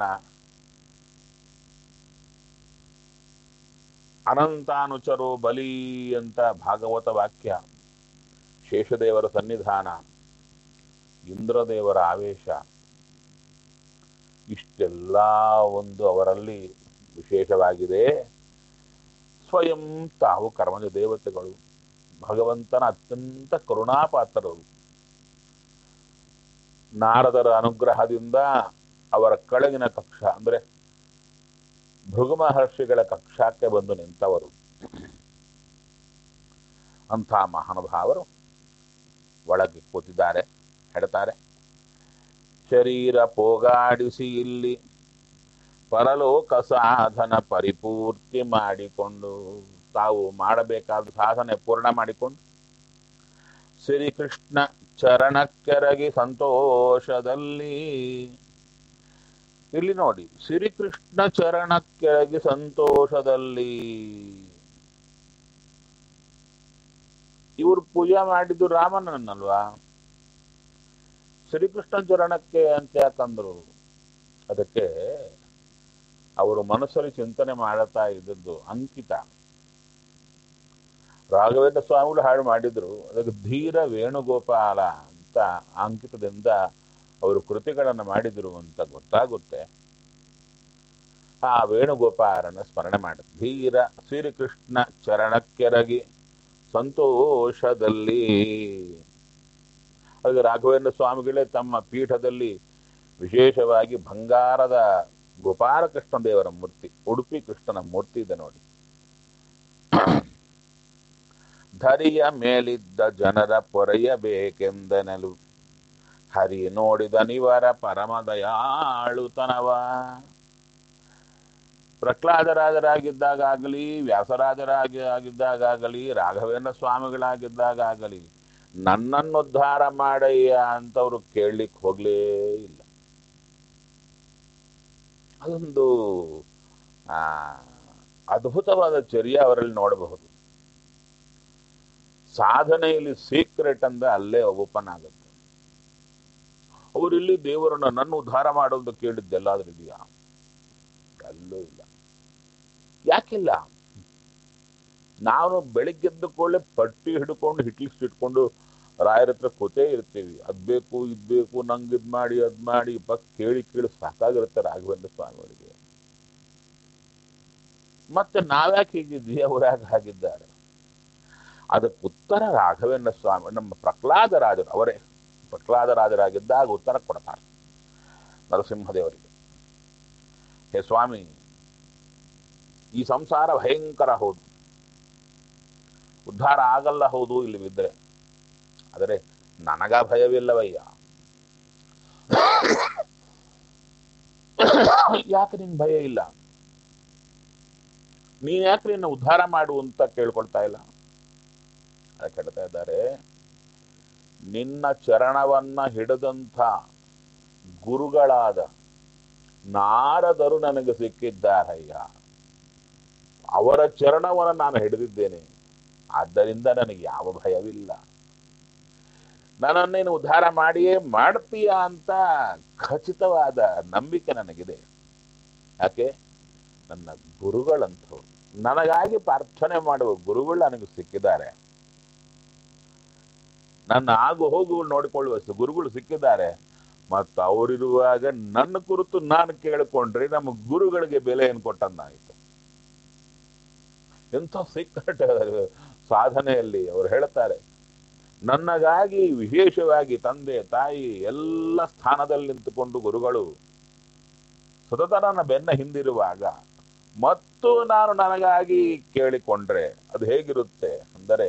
ಅನಂತಾನುಚರೋ ಬಲಿ ಅಂತ ಭಾಗವತ ವಾಕ್ಯ ಶೇಷದೇವರ ಸನ್ನಿಧಾನ ಇಂದ್ರದೇವರ ಆವೇಶ ಇಷ್ಟೆಲ್ಲ ಒಂದು ಅವರಲ್ಲಿ ವಿಶೇಷವಾಗಿದೆ ಸ್ವಯಂ ತಾವು ಕರ್ಮಜ ದೇವತೆಗಳು ಭಗವಂತನ ಅತ್ಯಂತ ಕರುಣಾಪಾತ್ರರು ನಾರದರ ಅನುಗ್ರಹದಿಂದ ಅವರ ಕೆಳಗಿನ ಕಕ್ಷ ಅಂದ್ರೆ ಭೃಗು ಮಹರ್ಷಿಗಳ ಕಕ್ಷಾಕ್ಕೆ ಬಂದು ನಿಂತವರು ಅಂಥ ಮಹಾನುಭಾವರು ಒಳಗೆ ಕೂತಿದ್ದಾರೆ ಹೇಳ್ತಾರೆ ಶರೀರ ಪೋಗಾಡಿಸಿ ಇಲ್ಲಿ ಪರಲೋಕ ಸಾಧನ ಪರಿಪೂರ್ತಿ ಮಾಡಿಕೊಂಡು ತಾವು ಮಾಡಬೇಕಾದ ಸಾಧನೆ ಪೂರ್ಣ ಮಾಡಿಕೊಂಡು ಶ್ರೀಕೃಷ್ಣ ಚರಣಕ್ಕೆರಗಿ ಸಂತೋಷದಲ್ಲಿ ಇಲ್ಲಿ ನೋಡಿ ಶ್ರೀಕೃಷ್ಣ ಚರಣಕ್ಕೆರಗಿ ಸಂತೋಷದಲ್ಲಿ ಇವರು ಪೂಜೆ ಮಾಡಿದ್ದು ರಾಮನನ್ನಲ್ವಾ ಶ್ರೀಕೃಷ್ಣ ಚರಣಕ್ಕೆ ಅಂತ ಯಾಕಂದ್ರು ಅದಕ್ಕೆ ಅವರು ಮನಸ್ಸಲ್ಲಿ ಚಿಂತನೆ ಮಾಡುತ್ತಾ ಇದ್ದದ್ದು ಅಂಕಿತ ರಾಘವೇಂದ್ರ ಸ್ವಾಮಿಗಳು ಹಾಡು ಮಾಡಿದ್ರು ಅದಕ್ಕೆ ಧೀರ ವೇಣುಗೋಪಾಲ ಅಂತ ಅಂಕಿತದಿಂದ ಅವರು ಕೃತಿಗಳನ್ನು ಮಾಡಿದ್ರು ಅಂತ ಗೊತ್ತಾಗುತ್ತೆ ಆ ವೇಣುಗೋಪಾಲನ ಸ್ಮರಣೆ ಮಾಡ ಧೀರ ಶ್ರೀಕೃಷ್ಣ ಚರಣಕ್ಕೆರಗಿ ಸಂತೋಷದಲ್ಲಿ ಅದು ರಾಘವೇಂದ್ರ ಸ್ವಾಮಿಗಳೇ ತಮ್ಮ ಪೀಠದಲ್ಲಿ ವಿಶೇಷವಾಗಿ ಬಂಗಾರದ ಗೋಪಾಲಕೃಷ್ಣ ದೇವರ ಮೂರ್ತಿ ಉಡುಪಿ ಕೃಷ್ಣನ ಮೂರ್ತಿ ಇದೆ ನೋಡಿ ಧರಿಯ ಮೇಲಿದ್ದ ಜನರ ಪೊರೆಯಬೇಕೆಂದನಲು ಹರಿ ನೋಡಿದ ನಿವರ ಪರಮದಯಾಳುತನವ ಪ್ರಹ್ಲಾದರಾಜರಾಗಿದ್ದಾಗಲಿ ವ್ಯಾಸರಾಜರಾಗಿ ಆಗಿದ್ದಾಗಲಿ ರಾಘವೇಂದ್ರ ಸ್ವಾಮಿಗಳಾಗಿದ್ದಾಗಲಿ ನನ್ನನ್ನು ಉದ್ಧಾರ ಮಾಡಯ್ಯ ಅಂತವ್ರು ಕೇಳಲಿಕ್ಕೆ ಹೋಗ್ಲೇ ಇಲ್ಲ ಅದೊಂದು ಆ ಅದ್ಭುತವಾದ ಚರ್ಯ ಅವರಲ್ಲಿ ನೋಡಬಹುದು ಸಾಧನೆಯಲ್ಲಿ ಸೀಕ್ರೆಟ್ ಅಂದ್ರೆ ಅಲ್ಲೇ ಓಪನ್ ಆಗುತ್ತೆ ಅವರಿಲ್ಲಿ ದೇವರನ್ನ ನನ್ನ ಉದ್ಧಾರ ಮಾಡೋದು ಕೇಳಿದ್ದೆಲ್ಲಾದ್ರೂ ಇದೆಯಾ ಅಲ್ಲೂ ಇಲ್ಲ ಯಾಕಿಲ್ಲ ನಾನು ಬೆಳಿಗ್ಗೆದ್ದ ಕೂಡಲೇ ಪಟ್ಟಿ ಹಿಡ್ಕೊಂಡು ಹಿಟ್ಲಿಸ್ಟ್ ಇಟ್ಕೊಂಡು ರಾಯರ ಹತ್ರ ಕೂತೇ ಇರ್ತೀವಿ ಅದ್ ಬೇಕು ಇದ್ ಬೇಕು ನಂಗೆ ಇದ್ ಮಾಡಿ ಅದ್ ಮಾಡಿ ಬಸ್ ಕೇಳಿ ಕೇಳಿ ಸಾಕಾಗಿರುತ್ತೆ ರಾಘವೇಂದ್ರ ಸ್ವಾಮಿಗಳಿಗೆ ಮತ್ತೆ ನಾವ್ಯಾಕೆ ಹೀಗಿದ್ವಿ ಅವ್ರ್ಯಾಕೆ ಹಾಗಿದ್ದಾರೆ ಅದಕ್ಕೆ ಉತ್ತರ ರಾಘವೇಂದ್ರ ಸ್ವಾಮಿ ನಮ್ಮ ಪ್ರಹ್ಲಾದರಾಜರು ಅವರೇ ಪ್ರಹ್ಲಾದರಾಜರಾಗಿದ್ದಾಗ ಉತ್ತರ ಕೊಡ್ತಾರೆ ನರಸಿಂಹದೇವರಿಗೆ ಹೇ ಸ್ವಾಮಿ ಈ ಸಂಸಾರ ಭಯಂಕರ ಹೌದು ಉದ್ಧಾರ ಆಗಲ್ಲ ಹೌದು ಇಲ್ಲಿ ಬಿದ್ದರೆ ಆದರೆ ನನಗ ಭಯವಿಲ್ಲವಯ್ಯ ಯಾಕೆ ನಿನ್ ಭಯ ಇಲ್ಲ ನೀನ್ ಯಾಕೆ ನಿನ್ನ ಉದ್ಧಾರ ಮಾಡು ಅಂತ ಕೇಳ್ಕೊಳ್ತಾ ಇಲ್ಲ ಅದಕ್ಕೆ ಹೇಳ್ತಾ ಇದ್ದಾರೆ ನಿನ್ನ ಚರಣವನ್ನ ಹಿಡಿದಂಥ ಗುರುಗಳಾದ ನಾರದರು ನನಗೆ ಸಿಕ್ಕಿದ್ದಾರಯ್ಯ ಅವರ ಚರಣವನ್ನು ನಾನು ಹಿಡಿದಿದ್ದೇನೆ ಆದ್ದರಿಂದ ನನಗೆ ಯಾವ ಭಯವಿಲ್ಲ ನನ್ನನ್ನೇನು ಉದ್ಧಾರ ಮಾಡಿಯೇ ಮಾಡ್ತೀಯ ಅಂತ ಖಚಿತವಾದ ನಂಬಿಕೆ ನನಗಿದೆ ಯಾಕೆ ನನ್ನ ಗುರುಗಳಂಥವ್ರು ನನಗಾಗಿ ಪ್ರಾರ್ಥನೆ ಮಾಡುವ ಗುರುಗಳು ನನಗೆ ಸಿಕ್ಕಿದ್ದಾರೆ ನನ್ನ ಆಗು ಹೋಗುಗಳು ನೋಡಿಕೊಳ್ಳುವಷ್ಟು ಗುರುಗಳು ಸಿಕ್ಕಿದ್ದಾರೆ ಮತ್ತು ಅವರಿರುವಾಗ ನನ್ನ ಕುರಿತು ನಾನು ಕೇಳಿಕೊಂಡ್ರೆ ನಮ್ಮ ಗುರುಗಳಿಗೆ ಬೆಲೆ ಏನು ಕೊಟ್ಟಂತಾಯಿತು ಎಂಥ ಸೀಕ್ರೆಟ್ ಸಾಧನೆಯಲ್ಲಿ ಅವರು ಹೇಳ್ತಾರೆ ನನ್ನಗಾಗಿ ವಿಶೇಷವಾಗಿ ತಂದೆ ತಾಯಿ ಎಲ್ಲ ಸ್ಥಾನದಲ್ಲಿ ನಿಂತುಕೊಂಡು ಗುರುಗಳು ಸತತ ನನ್ನ ಬೆನ್ನ ಹಿಂದಿರುವಾಗ ಮತ್ತು ನಾನು ನನಗಾಗಿ ಕೇಳಿಕೊಂಡ್ರೆ ಅದು ಹೇಗಿರುತ್ತೆ ಅಂದರೆ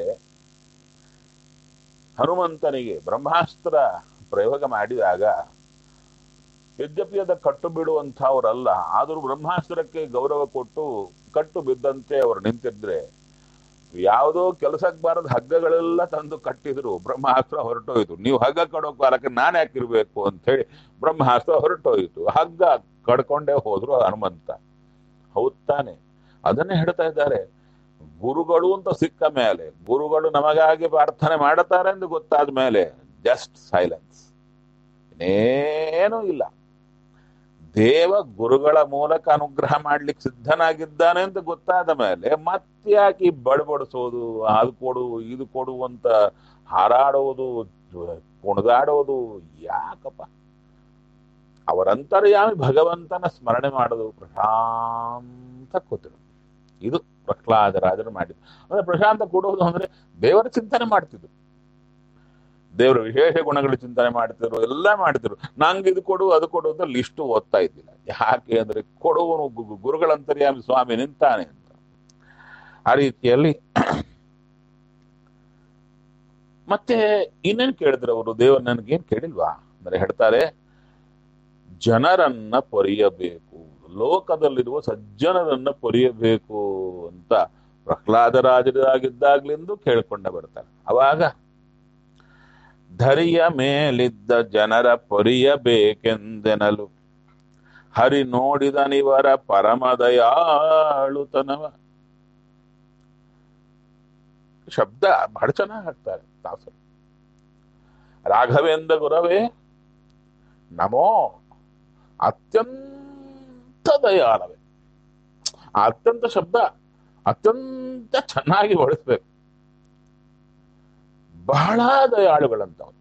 ಹನುಮಂತನಿಗೆ ಬ್ರಹ್ಮಾಸ್ತ್ರ ಪ್ರಯೋಗ ಮಾಡಿದಾಗ ಯದ್ಯಪಿ ಅದ ಕಟ್ಟು ಬಿಡುವಂಥವ್ರಲ್ಲ ಆದರೂ ಬ್ರಹ್ಮಾಸ್ತ್ರಕ್ಕೆ ಗೌರವ ಕೊಟ್ಟು ಕಟ್ಟು ಬಿದ್ದಂತೆ ಅವರು ನಿಂತಿದ್ರೆ ಯಾವುದೋ ಕೆಲಸಕ್ಕೆ ಬಾರದ ಹಗ್ಗಗಳೆಲ್ಲ ತಂದು ಕಟ್ಟಿದ್ರು ಬ್ರಹ್ಮಾಸ್ತ್ರ ಹೊರಟೋಯ್ತು ನೀವು ಹಗ್ಗ ಕಡೋ ಕಾಲಕ್ಕೆ ನಾನು ಯಾಕಿರ್ಬೇಕು ಅಂತ ಹೇಳಿ ಬ್ರಹ್ಮಾಸ್ತ್ರ ಹೊರಟೋಯ್ತು ಹಗ್ಗ ಕಡ್ಕೊಂಡೇ ಹೋದ್ರು ಹನುಮಂತ ಹೌದ್ ತಾನೆ ಅದನ್ನೇ ಹೇಳ್ತಾ ಇದ್ದಾರೆ ಗುರುಗಳು ಅಂತ ಸಿಕ್ಕ ಮೇಲೆ ಗುರುಗಳು ನಮಗಾಗಿ ಪ್ರಾರ್ಥನೆ ಮಾಡುತ್ತಾರೆ ಎಂದು ಗೊತ್ತಾದ ಮೇಲೆ ಜಸ್ಟ್ ಸೈಲೆನ್ಸ್ ಇನ್ನೇನೂ ಇಲ್ಲ ದೇವ ಗುರುಗಳ ಮೂಲಕ ಅನುಗ್ರಹ ಮಾಡ್ಲಿಕ್ಕೆ ಸಿದ್ಧನಾಗಿದ್ದಾನೆ ಅಂತ ಗೊತ್ತಾದ ಮೇಲೆ ಮತ್ತ್ಯಾಕೆ ಬಡಬಡಿಸೋದು ಅದು ಕೊಡು ಇದು ಕೊಡು ಅಂತ ಹಾರಾಡೋದು ಕುಣಿದಾಡೋದು ಯಾಕಪ್ಪ ಅವರಂತರ್ಯಾಮಿ ಭಗವಂತನ ಸ್ಮರಣೆ ಮಾಡೋದು ಪ್ರಶಾಂತ ಕೂತಿರು ಇದು ಪ್ರಹ್ಲಾದರಾಜರು ಮಾಡಿದ್ರು ಅಂದ್ರೆ ಪ್ರಶಾಂತ ಕೊಡೋದು ಅಂದ್ರೆ ದೇವರ ಚಿಂತನೆ ಮಾಡ್ತಿದ್ರು ದೇವರ ವಿಶೇಷ ಗುಣಗಳು ಚಿಂತನೆ ಮಾಡ್ತಿದ್ರು ಎಲ್ಲ ಮಾಡ್ತಿದ್ರು ನಂಗೆ ಇದು ಕೊಡು ಅದು ಕೊಡು ಅಂತ ಲಿಸ್ಟು ಓದ್ತಾ ಇದ್ದಿಲ್ಲ ಯಾಕೆ ಅಂದ್ರೆ ಕೊಡುವನು ಗು- ಗುರುಗಳಂತರ್ಯಾಮಿ ಸ್ವಾಮಿ ನಿಂತಾನೆ ಅಂತ ಆ ರೀತಿಯಲ್ಲಿ ಮತ್ತೆ ಇನ್ನೇನ್ ಕೇಳಿದ್ರು ಅವರು ದೇವರು ನನಗೇನ್ ಕೇಳಿಲ್ವಾ ಅಂದ್ರೆ ಹೇಳ್ತಾರೆ ಜನರನ್ನ ಪೊರೆಯಬೇಕು ಲೋಕದಲ್ಲಿರುವ ಸಜ್ಜನರನ್ನ ಪೊರೆಯಬೇಕು ಅಂತ ಪ್ರಹ್ಲಾದರಾಜರಾಗಿದ್ದಾಗ್ಲಿಂದು ಕೇಳ್ಕೊಂಡ ಬರ್ತಾರೆ ಅವಾಗ ಧರಿಯ ಮೇಲಿದ್ದ ಜನರ ಪೊರೆಯಬೇಕೆಂದೆನಲು ಹರಿ ನೋಡಿದನಿವರ ಪರಮದಯಾಳುತನವ ಶಬ್ದ ಬಹಳ ಚೆನ್ನಾಗಿ ಹಾಕ್ತಾರೆ ದಾಸರು ರಾಘವೇಂದ್ರ ಗುರವೇ ನಮೋ ಅತ್ಯಂತ ದಯಾಳವೇ ಆ ಅತ್ಯಂತ ಶಬ್ದ ಅತ್ಯಂತ ಚೆನ್ನಾಗಿ ಬಳಸ್ಬೇಕು ಬಹಳ ದಯಾಳುಗಳಂತವ್ರು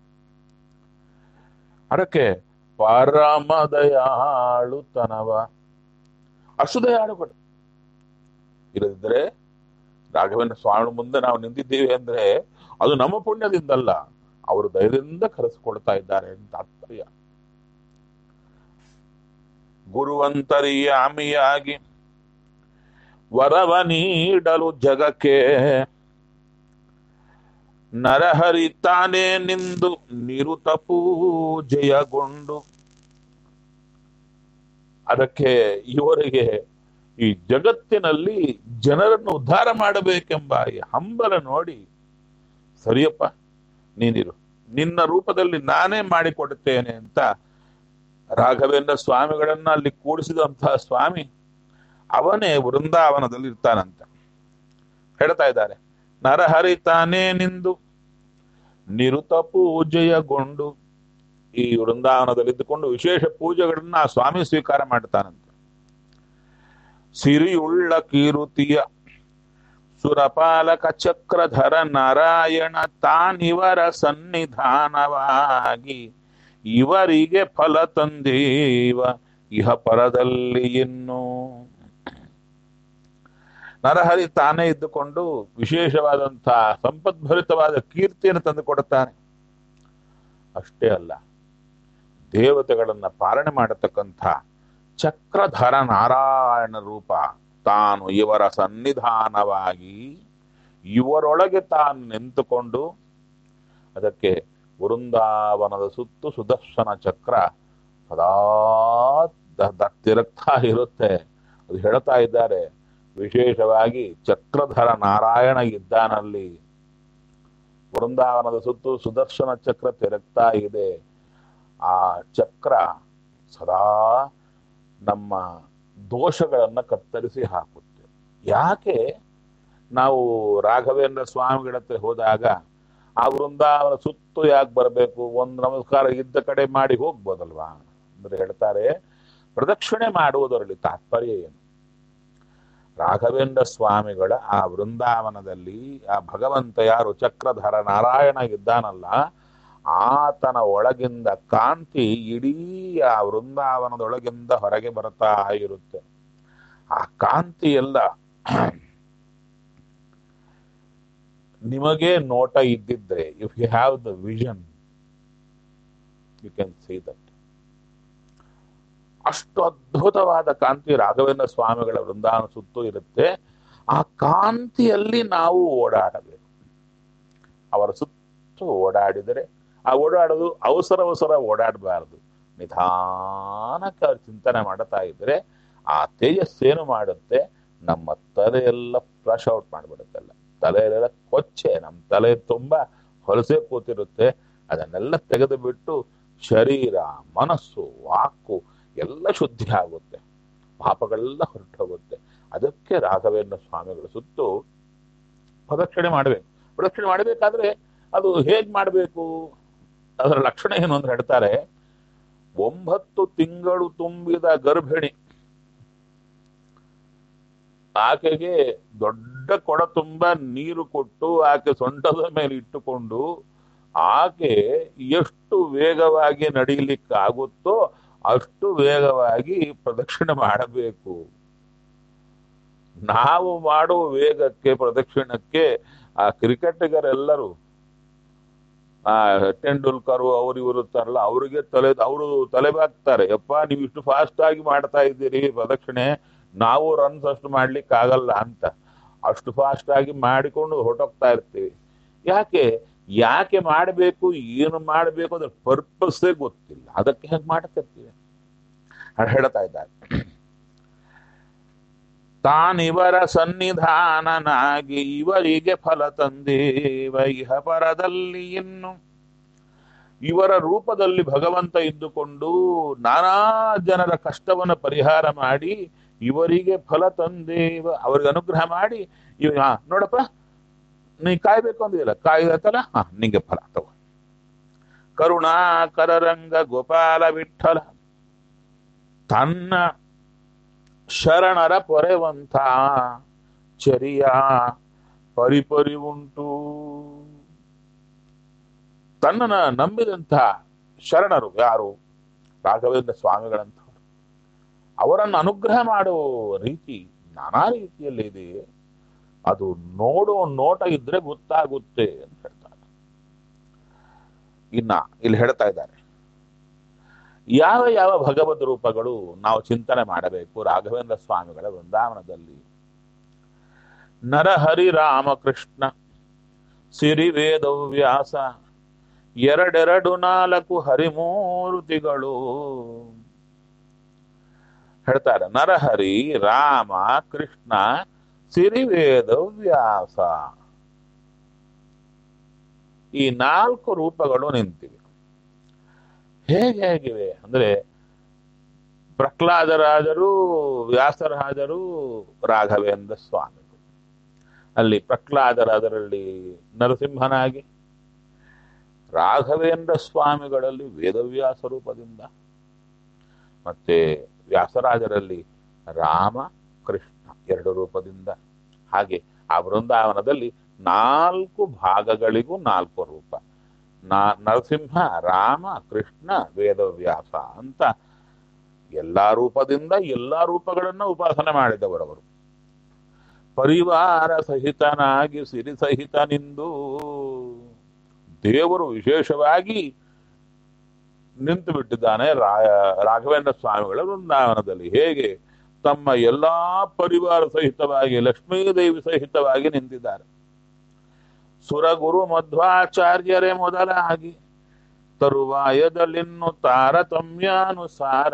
ಅದಕ್ಕೆ ಪರಮ ದಯಾಳುತನವ ಅಷ್ಟು ದಯಾಳುಗಳು ಇಲ್ಲದಿದ್ರೆ ರಾಘವೇಂದ್ರ ಸ್ವಾಮಿ ಮುಂದೆ ನಾವು ನಿಂತಿದ್ದೀವಿ ಅಂದ್ರೆ ಅದು ನಮ್ಮ ಪುಣ್ಯದಿಂದಲ್ಲ ಅವರು ಧೈರ್ಯದಿಂದ ಕರೆಸಿಕೊಳ್ತಾ ಇದ್ದಾರೆ ಅಂತ ತಾತ್ಪರ್ಯ ಗುರುವಂತರಿಯಾಮಿಯಾಗಿ ವರವ ನೀಡಲು ಜಗಕ್ಕೆ ನರಹರಿ ತಾನೇ ನಿಂದು ನಿರುತ ಪೂಜೆಯಗೊಂಡು ಅದಕ್ಕೆ ಇವರಿಗೆ ಈ ಜಗತ್ತಿನಲ್ಲಿ ಜನರನ್ನು ಉದ್ಧಾರ ಮಾಡಬೇಕೆಂಬ ಈ ಹಂಬಲ ನೋಡಿ ಸರಿಯಪ್ಪ ನೀನಿರು ನಿನ್ನ ರೂಪದಲ್ಲಿ ನಾನೇ ಮಾಡಿಕೊಡುತ್ತೇನೆ ಅಂತ ರಾಘವೇಂದ್ರ ಸ್ವಾಮಿಗಳನ್ನ ಅಲ್ಲಿ ಕೂಡಿಸಿದಂತಹ ಸ್ವಾಮಿ ಅವನೇ ವೃಂದಾವನದಲ್ಲಿ ಇರ್ತಾನಂತ ಹೇಳ್ತಾ ಇದ್ದಾರೆ ನರಹರಿ ತಾನೇ ನಿಂದು ನಿರುತ ಪೂಜೆಯಗೊಂಡು ಈ ವೃಂದಾವನದಲ್ಲಿ ಇದ್ದುಕೊಂಡು ವಿಶೇಷ ಪೂಜೆಗಳನ್ನ ಆ ಸ್ವಾಮಿ ಸ್ವೀಕಾರ ಮಾಡ್ತಾನಂತ ಸಿರಿಯುಳ್ಳ ಕೀರುತಿಯ ಸುರಪಾಲಕ ಚಕ್ರಧರ ನಾರಾಯಣ ತಾನಿವರ ಸನ್ನಿಧಾನವಾಗಿ ಇವರಿಗೆ ಫಲ ತಂದೀವ ಇಹ ಪರದಲ್ಲಿ ಇನ್ನು ನರಹರಿ ತಾನೇ ಇದ್ದುಕೊಂಡು ವಿಶೇಷವಾದಂತಹ ಸಂಪದ್ಭರಿತವಾದ ಕೀರ್ತಿಯನ್ನು ತಂದು ಕೊಡುತ್ತಾನೆ ಅಷ್ಟೇ ಅಲ್ಲ ದೇವತೆಗಳನ್ನ ಪಾಲನೆ ಮಾಡತಕ್ಕಂಥ ಚಕ್ರಧರ ನಾರಾಯಣ ರೂಪ ತಾನು ಇವರ ಸನ್ನಿಧಾನವಾಗಿ ಇವರೊಳಗೆ ತಾನು ನಿಂತುಕೊಂಡು ಅದಕ್ಕೆ ವೃಂದಾವನದ ಸುತ್ತು ಸುದರ್ಶನ ಚಕ್ರ ಸದಾ ದ- ದ- ತಿರುಗ್ತಾ ಇರುತ್ತೆ ಅದು ಹೇಳ್ತಾ ಇದ್ದಾರೆ ವಿಶೇಷವಾಗಿ ಚಕ್ರಧರ ನಾರಾಯಣ ಇದ್ದಾನಲ್ಲಿ ವೃಂದಾವನದ ಸುತ್ತು ಸುದರ್ಶನ ಚಕ್ರ ತಿರುಗ್ತಾ ಇದೆ ಆ ಚಕ್ರ ಸದಾ ನಮ್ಮ ದೋಷಗಳನ್ನ ಕತ್ತರಿಸಿ ಹಾಕುತ್ತೆ ಯಾಕೆ ನಾವು ರಾಘವೇಂದ್ರ ಸ್ವಾಮಿಗಳ ಹತ್ರ ಹೋದಾಗ ಆ ವೃಂದಾವನ ಸುತ್ತು ಯಾಕೆ ಬರಬೇಕು ಒಂದು ನಮಸ್ಕಾರ ಇದ್ದ ಕಡೆ ಮಾಡಿ ಹೋಗ್ಬೋದಲ್ವಾ ಅಂದ್ರೆ ಹೇಳ್ತಾರೆ ಪ್ರದಕ್ಷಿಣೆ ಮಾಡುವುದರಲ್ಲಿ ತಾತ್ಪರ್ಯ ಏನು ರಾಘವೇಂದ್ರ ಸ್ವಾಮಿಗಳ ಆ ವೃಂದಾವನದಲ್ಲಿ ಆ ಭಗವಂತ ಯಾರು ಚಕ್ರಧರ ನಾರಾಯಣ ಇದ್ದಾನಲ್ಲ ಆತನ ಒಳಗಿಂದ ಕಾಂತಿ ಇಡೀ ಆ ವೃಂದಾವನದೊಳಗಿಂದ ಹೊರಗೆ ಬರ್ತಾ ಇರುತ್ತೆ ಆ ಕಾಂತಿ ಎಲ್ಲ ನಿಮಗೆ ನೋಟ ಇದ್ದಿದ್ರೆ if you have the vision you can see that ಅಷ್ಟು ಅದ್ಭುತವಾದ ಕಾಂತಿ ರಾಘವೇಂದ್ರ ಸ್ವಾಮಿಗಳ ವೃಂದಾವನ ಸುತ್ತೂ ಇರುತ್ತೆ ಆ ಕಾಂತಿಯಲ್ಲಿ ನಾವು ಓಡಾಡಬೇಕು ಅವರ ಸುತ್ತು ಓಡಾಡಿದರೆ ಆ ಓಡಾಡೋದು ಅವಸರ ಅವಸರ ಓಡಾಡಬಾರದು ನಿಧಾನಕ್ಕೆ ಅವ್ರು ಚಿಂತನೆ ಮಾಡುತ್ತಾ ಇದ್ರೆ ಆ ತೇಜಸ್ಸೇನು ಮಾಡುತ್ತೆ ನಮ್ಮ ತಲೆಯೆಲ್ಲ ಫ್ಲಶ್ ಔಟ್ ಮಾಡಿಬಿಡುತ್ತಲ್ಲ ತಲೆಯಲ್ಲೆಲ್ಲ ಕೊಚ್ಚೆ ನಮ್ಮ ತಲೆ ತುಂಬಾ ಹೊಲಸೆ ಕೂತಿರುತ್ತೆ ಅದನ್ನೆಲ್ಲ ತೆಗೆದು ಬಿಟ್ಟು ಶರೀರ ಮನಸ್ಸು ವಾಕು ಎಲ್ಲ ಶುದ್ಧಿ ಆಗುತ್ತೆ ಪಾಪಗಳೆಲ್ಲ ಹೊರಟೋಗುತ್ತೆ ಅದಕ್ಕೆ ರಾಘವೇಂದ್ರ ಸ್ವಾಮಿಗಳ ಸುತ್ತು ಪ್ರದಕ್ಷಿಣೆ ಮಾಡಬೇಕು ಪ್ರದಕ್ಷಿಣೆ ಮಾಡಬೇಕಾದ್ರೆ ಅದು ಹೇಗ್ ಮಾಡಬೇಕು ಅದರ ಲಕ್ಷಣ ಏನು ಅಂತ ಹೇಳ್ತಾರೆ ಒಂಬತ್ತು ತಿಂಗಳು ತುಂಬಿದ ಗರ್ಭಿಣಿ ಆಕೆಗೆ ದೊಡ್ಡ ಕೊಡ ತುಂಬ ನೀರು ಕೊಟ್ಟು ಆಕೆ ಸೊಂಟದ ಮೇಲೆ ಇಟ್ಟುಕೊಂಡು ಆಕೆ ಎಷ್ಟು ವೇಗವಾಗಿ ನಡೀಲಿಕ್ಕಾಗುತ್ತೋ ಅಷ್ಟು ವೇಗವಾಗಿ ಪ್ರದಕ್ಷಿಣೆ ಮಾಡಬೇಕು ನಾವು ಮಾಡುವ ವೇಗಕ್ಕೆ ಪ್ರದಕ್ಷಿಣಕ್ಕೆ ಆ ಕ್ರಿಕೆಟಿಗರೆಲ್ಲರೂ ಆ ತೆಂಡೂಲ್ಕರ್ ಅವ್ರು ಇವರು ಇರ್ತಾರಲ್ಲ ಅವ್ರಿಗೆ ತಲೆ ಅವರು ತಲೆಬಾಗ್ತಾರೆ ಯಪ್ಪ ನೀವು ಇಷ್ಟು ಫಾಸ್ಟ್ ಆಗಿ ಮಾಡ್ತಾ ಇದ್ದೀರಿ ಪ್ರದಕ್ಷಿಣೆ ನಾವು ರನ್ಸ್ ಅಷ್ಟು ಮಾಡ್ಲಿಕ್ಕೆ ಆಗಲ್ಲ ಅಂತ ಅಷ್ಟು ಫಾಸ್ಟ್ ಆಗಿ ಮಾಡಿಕೊಂಡು ಹೊರಟೋಗ್ತಾ ಇರ್ತೀವಿ ಯಾಕೆ ಯಾಕೆ ಮಾಡಬೇಕು ಏನು ಮಾಡಬೇಕು ಅದ್ರ ಪರ್ಪಸ್ಸೇ ಗೊತ್ತಿಲ್ಲ ಅದಕ್ಕೆ ಹೇಗೆ ಮಾಡ್ತಿರ್ತೀವಿ ಅದು ಹೇಳ್ತಾ ಇದ್ದಾರೆ ತಾನಿವರ ಸನ್ನಿಧಾನನಾಗಿ ಇವರಿಗೆ ಫಲ ತಂದೇವ ಇಹ ಪರದಲ್ಲಿ ಇನ್ನು ಇವರ ರೂಪದಲ್ಲಿ ಭಗವಂತ ಇದ್ದುಕೊಂಡು ನಾನಾ ಜನರ ಕಷ್ಟವನ್ನು ಪರಿಹಾರ ಮಾಡಿ ಇವರಿಗೆ ಫಲ ತಂದೇವ ಅವರಿಗೆ ಅನುಗ್ರಹ ಮಾಡಿ ಇವ ಹಾ ನೋಡಪ್ಪ ನೀ ಕಾಯ್ಬೇಕು ಅಂದಿಲ್ಲ ಕಾಯ್ದತ್ತಲ್ಲ ಹಾ ನಿಂಗೆ ಫಲ ತಗೋ ಕರುಣಾಕರರಂಗ ಗೋಪಾಲ ವಿಠಲ ತನ್ನ ಶರಣರ ಪೊರೆವಂತ ಚರಿಯ ಪರಿಪರಿ ಉಂಟು ತನ್ನನ್ನ ನಂಬಿದಂಥ ಶರಣರು ಯಾರು ರಾಘವೇಂದ್ರ ಸ್ವಾಮಿಗಳಂಥವ್ರು ಅವರನ್ನು ಅನುಗ್ರಹ ಮಾಡುವ ರೀತಿ ನಾನಾ ರೀತಿಯಲ್ಲಿ ಇದೆ ಅದು ನೋಡೋ ನೋಟ ಇದ್ರೆ ಗೊತ್ತಾಗುತ್ತೆ ಅಂತ ಹೇಳ್ತಾರೆ ಇನ್ನ ಇಲ್ಲಿ ಹೇಳ್ತಾ ಇದ್ದಾರೆ ಯಾವ ಯಾವ ಭಗವದ್ ರೂಪಗಳು ನಾವು ಚಿಂತನೆ ಮಾಡಬೇಕು ರಾಘವೇಂದ್ರ ಸ್ವಾಮಿಗಳ ವೃಂದಾವನದಲ್ಲಿ ನರಹರಿ ರಾಮಕೃಷ್ಣ ಸಿರಿ ವೇದವ್ಯಾಸ ಎರಡೆರಡು ನಾಲ್ಕು ಹರಿಮೂರ್ತಿಗಳು ಹೇಳ್ತಾರೆ ನರಹರಿ ರಾಮ ಕೃಷ್ಣ ಸಿರಿವೇದವ್ಯಾಸ ಈ ನಾಲ್ಕು ರೂಪಗಳು ನಿಂತಿವೆ ಹೇಗೆ ಹೇಗಿವೆ ಅಂದ್ರೆ ಪ್ರಹ್ಲಾದರಾಜರು ವ್ಯಾಸರಾಜರು ರಾಘವೇಂದ್ರ ಸ್ವಾಮಿಗಳು ಅಲ್ಲಿ ಪ್ರಹ್ಲಾದರಾಜರಲ್ಲಿ ನರಸಿಂಹನಾಗಿ ರಾಘವೇಂದ್ರ ಸ್ವಾಮಿಗಳಲ್ಲಿ ವೇದವ್ಯಾಸ ರೂಪದಿಂದ ಮತ್ತೆ ವ್ಯಾಸರಾಜರಲ್ಲಿ ರಾಮ ಕೃಷ್ಣ ಎರಡು ರೂಪದಿಂದ ಹಾಗೆ ಆ ವೃಂದಾವನದಲ್ಲಿ ನಾಲ್ಕು ಭಾಗಗಳಿಗೂ ನಾಲ್ಕು ರೂಪ ನಾ ನರಸಿಂಹ ರಾಮ ಕೃಷ್ಣ ವೇದವ್ಯಾಸ ಅಂತ ಎಲ್ಲಾ ರೂಪದಿಂದ ಎಲ್ಲಾ ರೂಪಗಳನ್ನ ಉಪಾಸನೆ ಮಾಡಿದವರವರು ಪರಿವಾರ ಸಹಿತನಾಗಿ ಸಿರಿ ಸಹಿತನಿಂದು ದೇವರು ವಿಶೇಷವಾಗಿ ನಿಂತು ಬಿಟ್ಟಿದ್ದಾನೆ ರಾಘವೇಂದ್ರ ಸ್ವಾಮಿಗಳ ವೃಂದಾವನದಲ್ಲಿ ಹೇಗೆ ತಮ್ಮ ಎಲ್ಲಾ ಪರಿವಾರ ಸಹಿತವಾಗಿ ಲಕ್ಷ್ಮೀದೇವಿ ಸಹಿತವಾಗಿ ನಿಂತಿದ್ದಾರೆ ಸುರಗುರು ಮಧ್ವಾಚಾರ್ಯರೇ ಮೊದಲಾಗಿ ತರುವಾಯದಲ್ಲಿನ್ನು ತಾರತಮ್ಯಾನುಸಾರ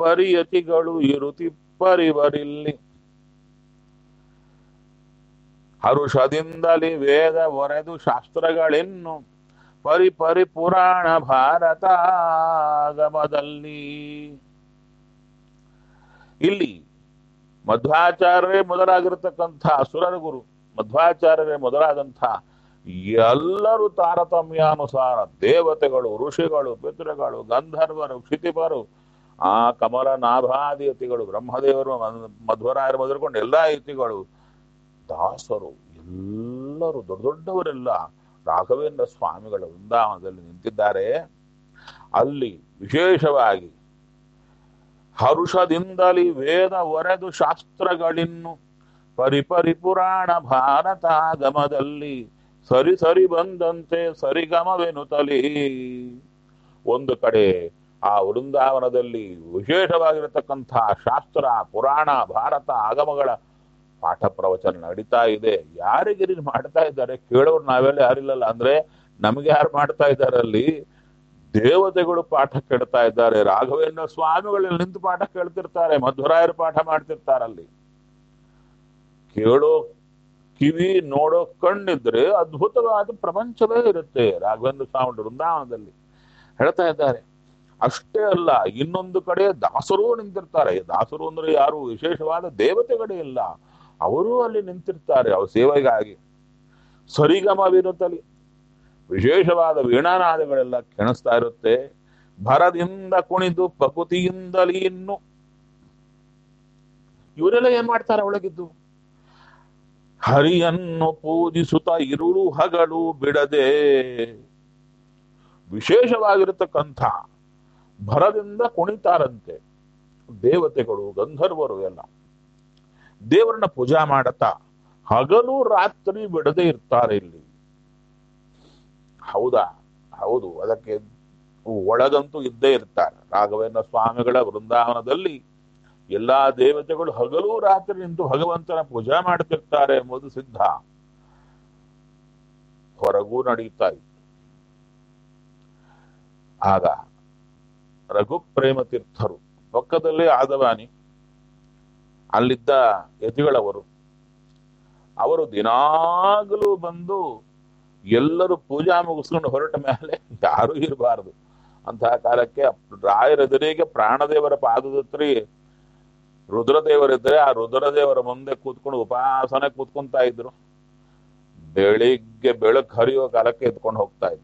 ಪರಿಪರಿಯತಿಗಳು ಇರುತಿ ಪರಿವರಿಲ್ಲಿ ಹರುಷದಿಂದಲಿ ವೇದ ಒರೆದು ಶಾಸ್ತ್ರಗಳೆನ್ನು ಪರಿ ಪರಿ ಪುರಾಣ ಭಾರತಾಗಮದಲ್ಲಿ ಇಲ್ಲಿ ಮಧ್ವಾಚಾರ್ಯರೇ ಮೊದಲಾಗಿರತಕ್ಕಂಥ ಸುರರ ಗುರು ಮಧ್ವಾಚಾರ್ಯರೇ ಮೊದಲಾದಂಥ ಎಲ್ಲರೂ ತಾರತಮ್ಯಾನುಸಾರ ದೇವತೆಗಳು ಋಷಿಗಳು ಪಿತೃಗಳು ಗಂಧರ್ವರು ಕ್ಷಿತಿಪರು ಆ ಕಮಲ ನಾಭಾದಿಯತಿಗಳು ಬ್ರಹ್ಮದೇವರು ಮ- ಮಧ್ವರಾಯರು ಮೊದಲುಕೊಂಡು ಎಲ್ಲಾ ಯತಿಗಳು ದಾಸರು ಎಲ್ಲರೂ ದೊಡ್ಡ ದೊಡ್ಡವರೆಲ್ಲ ರಾಘವೇಂದ್ರ ಸ್ವಾಮಿಗಳ ವೃಂದಾವನದಲ್ಲಿ ನಿಂತಿದ್ದಾರೆ ಅಲ್ಲಿ ವಿಶೇಷವಾಗಿ ಹರುಷದಿಂದಲಿ ವೇದ ಒರೆದು ಶಾಸ್ತ್ರಗಳಿನ್ನು ಪರಿಪರಿ ಪುರಾಣ ಭಾರತಾಗಮದಲ್ಲಿ ಸರಿ ಸರಿ ಬಂದಂತೆ ಸರಿಗಮವೆನುತಲಿ ಒಂದು ಕಡೆ ಆ ವೃಂದಾವನದಲ್ಲಿ ವಿಶೇಷವಾಗಿರತಕ್ಕಂಥ ಶಾಸ್ತ್ರ ಪುರಾಣ ಭಾರತ ಆಗಮಗಳ ಪಾಠ ಪ್ರವಚನ ನಡೀತಾ ಇದೆ ಯಾರಿಗೆ ಇಲ್ಲಿ ಮಾಡ್ತಾ ಇದ್ದಾರೆ ಕೇಳೋರು ನಾವೆಲ್ಲ ಯಾರಿಲ್ಲಲ್ಲ ಅಂದ್ರೆ ನಮ್ಗೆ ಯಾರು ಮಾಡ್ತಾ ಇದ್ದಾರೆ ಅಲ್ಲಿ ದೇವತೆಗಳು ಪಾಠ ಕೇಳ್ತಾ ಇದ್ದಾರೆ ರಾಘವೇಂದ್ರ ಸ್ವಾಮಿಗಳಲ್ಲಿ ನಿಂತು ಪಾಠ ಕೇಳ್ತಿರ್ತಾರೆ ಮಧ್ವರಾಯರು ಪಾಠ ಮಾಡ್ತಿರ್ತಾರಲ್ಲಿ ಕೇಳೋ ಕಿವಿ ನೋಡೋ ಕಣ್ಣಿದ್ರೆ ಅದ್ಭುತವಾದ ಪ್ರಪಂಚವೇ ಇರುತ್ತೆ ರಾಘವೇಂದ್ರ ಸ್ವಾಮಿ ವೃಂದಾವನದಲ್ಲಿ ಹೇಳ್ತಾ ಇದ್ದಾರೆ ಅಷ್ಟೇ ಅಲ್ಲ ಇನ್ನೊಂದು ಕಡೆ ದಾಸರೂ ನಿಂತಿರ್ತಾರೆ ದಾಸರು ಅಂದ್ರೆ ಯಾರು ವಿಶೇಷವಾದ ದೇವತೆಗಳೇ ಇಲ್ಲ ಅವರೂ ಅಲ್ಲಿ ನಿಂತಿರ್ತಾರೆ ಅವ್ರ ಸೇವೆಗಾಗಿ ಸರಿಗಮವಿರುತ್ತಲಿ ವಿಶೇಷವಾದ ವೀಣಾನಾದಗಳೆಲ್ಲ ಕೆಣಿಸ್ತಾ ಇರುತ್ತೆ ಭರದಿಂದ ಕುಣಿದು ಪಕುತಿಯಿಂದಲೇ ಇನ್ನು ಇವರೆಲ್ಲ ಏನ್ ಮಾಡ್ತಾರೆ ಒಳಗಿದ್ದು ಹರಿಯನ್ನು ಪೂಜಿಸುತ್ತ ಇರುಳು ಹಗಲು ಬಿಡದೆ ವಿಶೇಷವಾಗಿರತಕ್ಕಂಥ ಭರದಿಂದ ಕುಣಿತಾರಂತೆ ದೇವತೆಗಳು ಗಂಧರ್ವರು ಎಲ್ಲ ದೇವರನ್ನ ಪೂಜಾ ಮಾಡತಾ ಹಗಲು ರಾತ್ರಿ ಬಿಡದೆ ಇರ್ತಾರೆ ಇಲ್ಲಿ ಹೌದಾ ಹೌದು ಅದಕ್ಕೆ ಒಳಗಂತೂ ಇದ್ದೇ ಇರ್ತಾರೆ ರಾಘವೇಂದ್ರ ಸ್ವಾಮಿಗಳ ವೃಂದಾವನದಲ್ಲಿ ಎಲ್ಲಾ ದೇವತೆಗಳು ಹಗಲು ರಾತ್ರಿ ನಿಂತು ಭಗವಂತನ ಪೂಜಾ ಮಾಡ್ತಿರ್ತಾರೆ ಎಂಬುದು ಸಿದ್ಧ ಹೊರಗೂ ನಡೀತಾ ಇತ್ತು ಆಗ ರಘುಪ್ರೇಮ ತೀರ್ಥರು ಪಕ್ಕದಲ್ಲೇ ಆದವಾನಿ ಅಲ್ಲಿದ್ದ ಯತಿಗಳವರು ಅವರು ದಿನಾಗಲೂ ಬಂದು ಎಲ್ಲರೂ ಪೂಜಾ ಮುಗಿಸ್ಕೊಂಡು ಹೊರಟ ಮೇಲೆ ಯಾರೂ ಇರಬಾರದು ಅಂತಹ ಕಾಲಕ್ಕೆ ರಾಯರೆದುರಿಗೆ ಪ್ರಾಣದೇವರ ಪಾದದತ್ರಿ ರುದ್ರದೇವರಿದ್ರೆ ಆ ರುದ್ರದೇವರ ಮುಂದೆ ಕೂತ್ಕೊಂಡು ಉಪಾಸನೆ ಕೂತ್ಕೊಂತಾ ಇದ್ರು ಬೆಳಿಗ್ಗೆ ಬೆಳಕು ಹರಿಯೋ ಕಾಲಕ್ಕೆ ಎತ್ಕೊಂಡು ಹೋಗ್ತಾ ಇದ್ರು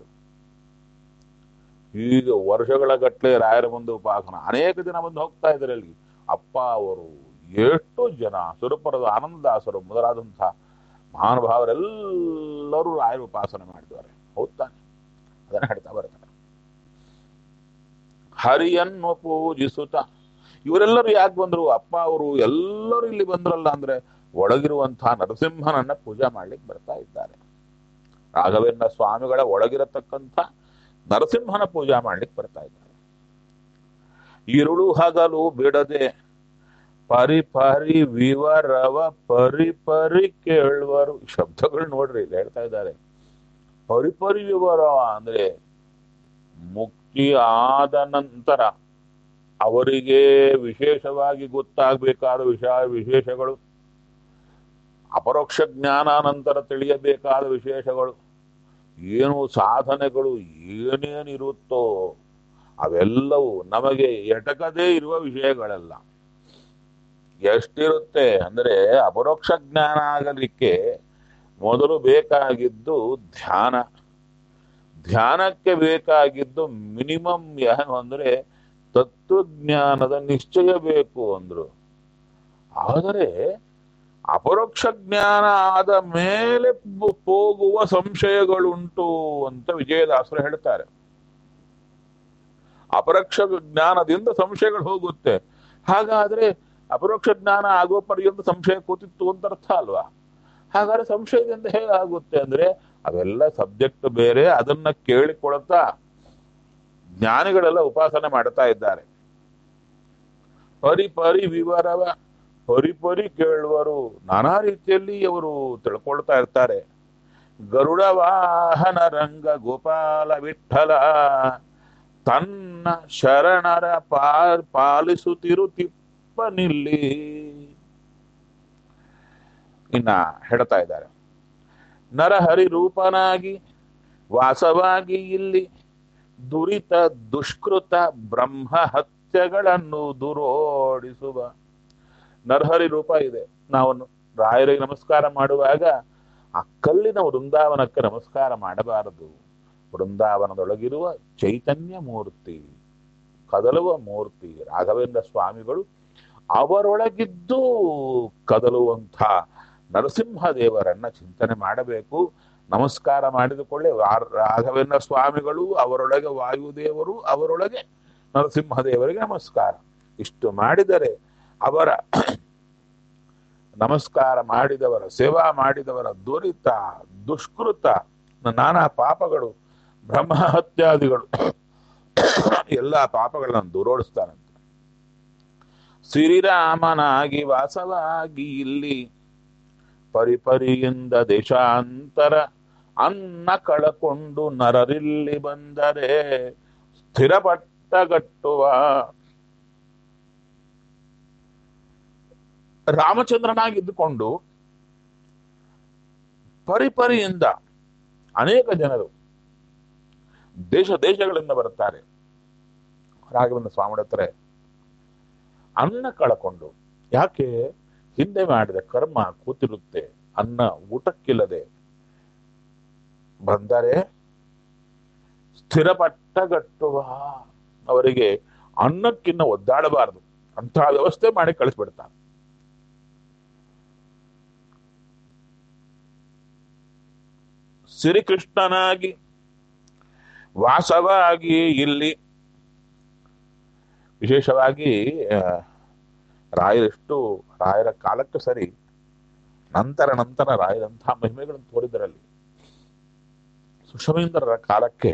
ಈಗ ವರ್ಷಗಳ ಗಟ್ಲೆ ರಾಯರ ಮುಂದೆ ಉಪಾಸನ ಅನೇಕ ದಿನ ಬಂದು ಹೋಗ್ತಾ ಇದ್ರು ಅಲ್ಲಿ ಅಪ್ಪ ಅವರು ಎಷ್ಟು ಜನ ಸುರಪುರದ ಆನಂದದಾಸರು ಮೊದಲಾದಂತಹ ಮಹಾನುಭಾವರೆಲ್ಲರೂ ರಾಯರ ಉಪಾಸನೆ ಮಾಡಿದ್ದಾರೆ ಹೌದಾನೆ ಅದನ್ನ ಹೇಳ್ತಾ ಬರ್ತಾರೆ ಹರಿಯನ್ನು ಪೂಜಿಸುತ್ತ ಇವರೆಲ್ಲರೂ ಯಾಕೆ ಬಂದ್ರು ಅಪ್ಪ ಅವರು ಎಲ್ಲರೂ ಇಲ್ಲಿ ಬಂದ್ರಲ್ಲ ಅಂದ್ರೆ ಒಳಗಿರುವಂತಹ ನರಸಿಂಹನನ್ನ ಪೂಜೆ ಮಾಡ್ಲಿಕ್ಕೆ ಬರ್ತಾ ಇದ್ದಾರೆ ರಾಘವೇಂದ್ರ ಸ್ವಾಮಿಗಳ ಒಳಗಿರತಕ್ಕಂಥ ನರಸಿಂಹನ ಪೂಜಾ ಮಾಡ್ಲಿಕ್ಕೆ ಬರ್ತಾ ಇದ್ದಾರೆ ಇರುಳು ಹಗಲು ಬಿಡದೆ ಪರಿ ಪರಿ ವಿವರವ ಪರಿ ಪರಿ ಕೇಳುವರು ಶಬ್ದಗಳು ನೋಡ್ರಿ ಇಲ್ಲಿ ಹೇಳ್ತಾ ಇದ್ದಾರೆ ಪರಿ ಪರಿ ವಿವರ ಅಂದ್ರೆ ಮುಕ್ತಿ ಆದ ನಂತರ ಅವರಿಗೆ ವಿಶೇಷವಾಗಿ ಗೊತ್ತಾಗಬೇಕಾದ ವಿಷಯ ವಿಶೇಷಗಳು ಅಪರೋಕ್ಷ ಜ್ಞಾನ ನಂತರ ತಿಳಿಯಬೇಕಾದ ವಿಶೇಷಗಳು ಏನು ಸಾಧನೆಗಳು ಏನೇನಿರುತ್ತೋ ಅವೆಲ್ಲವೂ ನಮಗೆ ಎಟಕದೇ ಇರುವ ವಿಷಯಗಳೆಲ್ಲ ಎಷ್ಟಿರುತ್ತೆ ಅಂದ್ರೆ ಅಪರೋಕ್ಷ ಜ್ಞಾನ ಆಗಲಿಕ್ಕೆ ಮೊದಲು ಬೇಕಾಗಿದ್ದು ಧ್ಯಾನ ಧ್ಯಾನಕ್ಕೆ ಬೇಕಾಗಿದ್ದು ಮಿನಿಮಮ್ ಏನು ಅಂದ್ರೆ ತತ್ವಜ್ಞಾನದ ನಿಶ್ಚಯ ಬೇಕು ಅಂದ್ರು ಆದರೆ ಅಪರೋಕ್ಷ ಜ್ಞಾನ ಆದ ಮೇಲೆ ಬ- ಹೋಗುವ ಸಂಶಯಗಳುಂಟು ಅಂತ ವಿಜಯದಾಸರು ಹೇಳ್ತಾರೆ ಅಪರೋಕ್ಷ ಜ್ಞಾನದಿಂದ ಸಂಶಯಗಳು ಹೋಗುತ್ತೆ ಹಾಗಾದ್ರೆ ಅಪರೋಕ್ಷ ಜ್ಞಾನ ಆಗೋ ಪರ್ಯಂತ ಸಂಶಯ ಕೂತಿತ್ತು ಅಂತ ಅರ್ಥ ಅಲ್ವಾ ಹಾಗಾದ್ರೆ ಸಂಶಯದಿಂದ ಹೇಗೆ ಆಗುತ್ತೆ ಅಂದ್ರೆ ಅವೆಲ್ಲ ಸಬ್ಜೆಕ್ಟ್ ಬೇರೆ ಅದನ್ನ ಕೇಳಿಕೊಳ್ತಾ ಜ್ಞಾನಿಗಳೆಲ್ಲ ಉಪಾಸನೆ ಮಾಡ್ತಾ ಇದ್ದಾರೆ ಪರಿ ಪರಿ ವಿವರವ ಪರಿ ಪರಿ ಕೇಳುವರು ನಾನಾ ರೀತಿಯಲ್ಲಿ ಅವರು ತಿಳ್ಕೊಳ್ತಾ ಇರ್ತಾರೆ ಗರುಡ ವಾಹನ ರಂಗ ಗೋಪಾಲ ವಿಠಲ ತನ್ನ ಶರಣರ ಪಾಲ್ ಪಾಲಿಸುತ್ತಿರು ತಿಪ್ಪ ನಿಲ್ಲಿ ಇನ್ನ ಹೇಳ್ತಾ ಇದ್ದಾರೆ ನರಹರಿ ರೂಪನಾಗಿ ವಾಸವಾಗಿ ಇಲ್ಲಿ ದುರಿತ ದುಷ್ಕೃತ ಬ್ರಹ್ಮ ಹತ್ಯೆಗಳನ್ನು ದುರೋಡಿಸುವ ನರಹರಿ ರೂಪ ಇದೆ ನಾವು ರಾಯರಿಗೆ ನಮಸ್ಕಾರ ಮಾಡುವಾಗ ಆ ಕಲ್ಲಿನ ವೃಂದಾವನಕ್ಕೆ ನಮಸ್ಕಾರ ಮಾಡಬಾರದು ವೃಂದಾವನದೊಳಗಿರುವ ಚೈತನ್ಯ ಮೂರ್ತಿ ಕದಲುವ ಮೂರ್ತಿ ರಾಘವೇಂದ್ರ ಸ್ವಾಮಿಗಳು ಅವರೊಳಗಿದ್ದು ಕದಲುವಂಥ ನರಸಿಂಹ ದೇವರನ್ನ ಚಿಂತನೆ ಮಾಡಬೇಕು ನಮಸ್ಕಾರ ಮಾಡಿದುಕೊಳ್ಳೆ ರಾ- ರಾಘವೇಂದ್ರ ಸ್ವಾಮಿಗಳು ಅವರೊಳಗೆ ವಾಯುದೇವರು ಅವರೊಳಗೆ ನರಸಿಂಹ ದೇವರಿಗೆ ನಮಸ್ಕಾರ ಇಷ್ಟು ಮಾಡಿದರೆ ಅವರ ನಮಸ್ಕಾರ ಮಾಡಿದವರ ಸೇವಾ ಮಾಡಿದವರ ದುರಿತ ದುಷ್ಕೃತ ನಾನಾ ಪಾಪಗಳು ಬ್ರಹ್ಮ ಹತ್ಯಾದಿಗಳು ಎಲ್ಲ ಪಾಪಗಳನ್ನು ದೂರೋಡಿಸ್ತಾನಂತೆ ಶ್ರೀರಾಮನಾಗಿ ವಾಸವಾಗಿ ಇಲ್ಲಿ ಪರಿಪರಿಯಿಂದ ದೇಶಾಂತರ ಅನ್ನ ಕಳಕೊಂಡು ನರರಿಲ್ಲಿ ಬಂದರೆ ಸ್ಥಿರಪಟ್ಟಗಟ್ಟುವ ರಾಮಚಂದ್ರನಾಗಿದ್ದುಕೊಂಡು ಪರಿಪರಿಯಿಂದ ಅನೇಕ ಜನರು ದೇಶ ದೇಶಗಳಿಂದ ಬರುತ್ತಾರೆ ರಾಘವೇಂದ್ರ ಸ್ವಾಮಿ ಹತ್ರ ಅನ್ನ ಕಳಕೊಂಡು ಯಾಕೆ ಹಿಂದೆ ಮಾಡಿದ ಕರ್ಮ ಕೂತಿರುತ್ತೆ ಅನ್ನ ಊಟಕ್ಕಿಲ್ಲದೆ ಬಂದರೆ ಸ್ಥಿರಪಟ್ಟಗಟ್ಟುವ ಅವರಿಗೆ ಅನ್ನಕ್ಕಿನ್ನ ಒದ್ದಾಡಬಾರದು ಅಂತಹ ವ್ಯವಸ್ಥೆ ಮಾಡಿ ಕಳಿಸ್ಬಿಡ್ತಾನೆ ಶ್ರೀಕೃಷ್ಣನಾಗಿ ವಾಸವಾಗಿ ಇಲ್ಲಿ ವಿಶೇಷವಾಗಿ ಆ, ರಾಯರೆಷ್ಟು ರಾಯರ ಕಾಲಕ್ಕೆ ಸರಿ ನಂತರ ನಂತರ ರಾಯರಂತಹ ಮಹಿಮೆಗಳನ್ನು ತೋರಿದರಲ್ಲಿ ಸುಷಮೇಂದ್ರರ ಕಾಲಕ್ಕೆ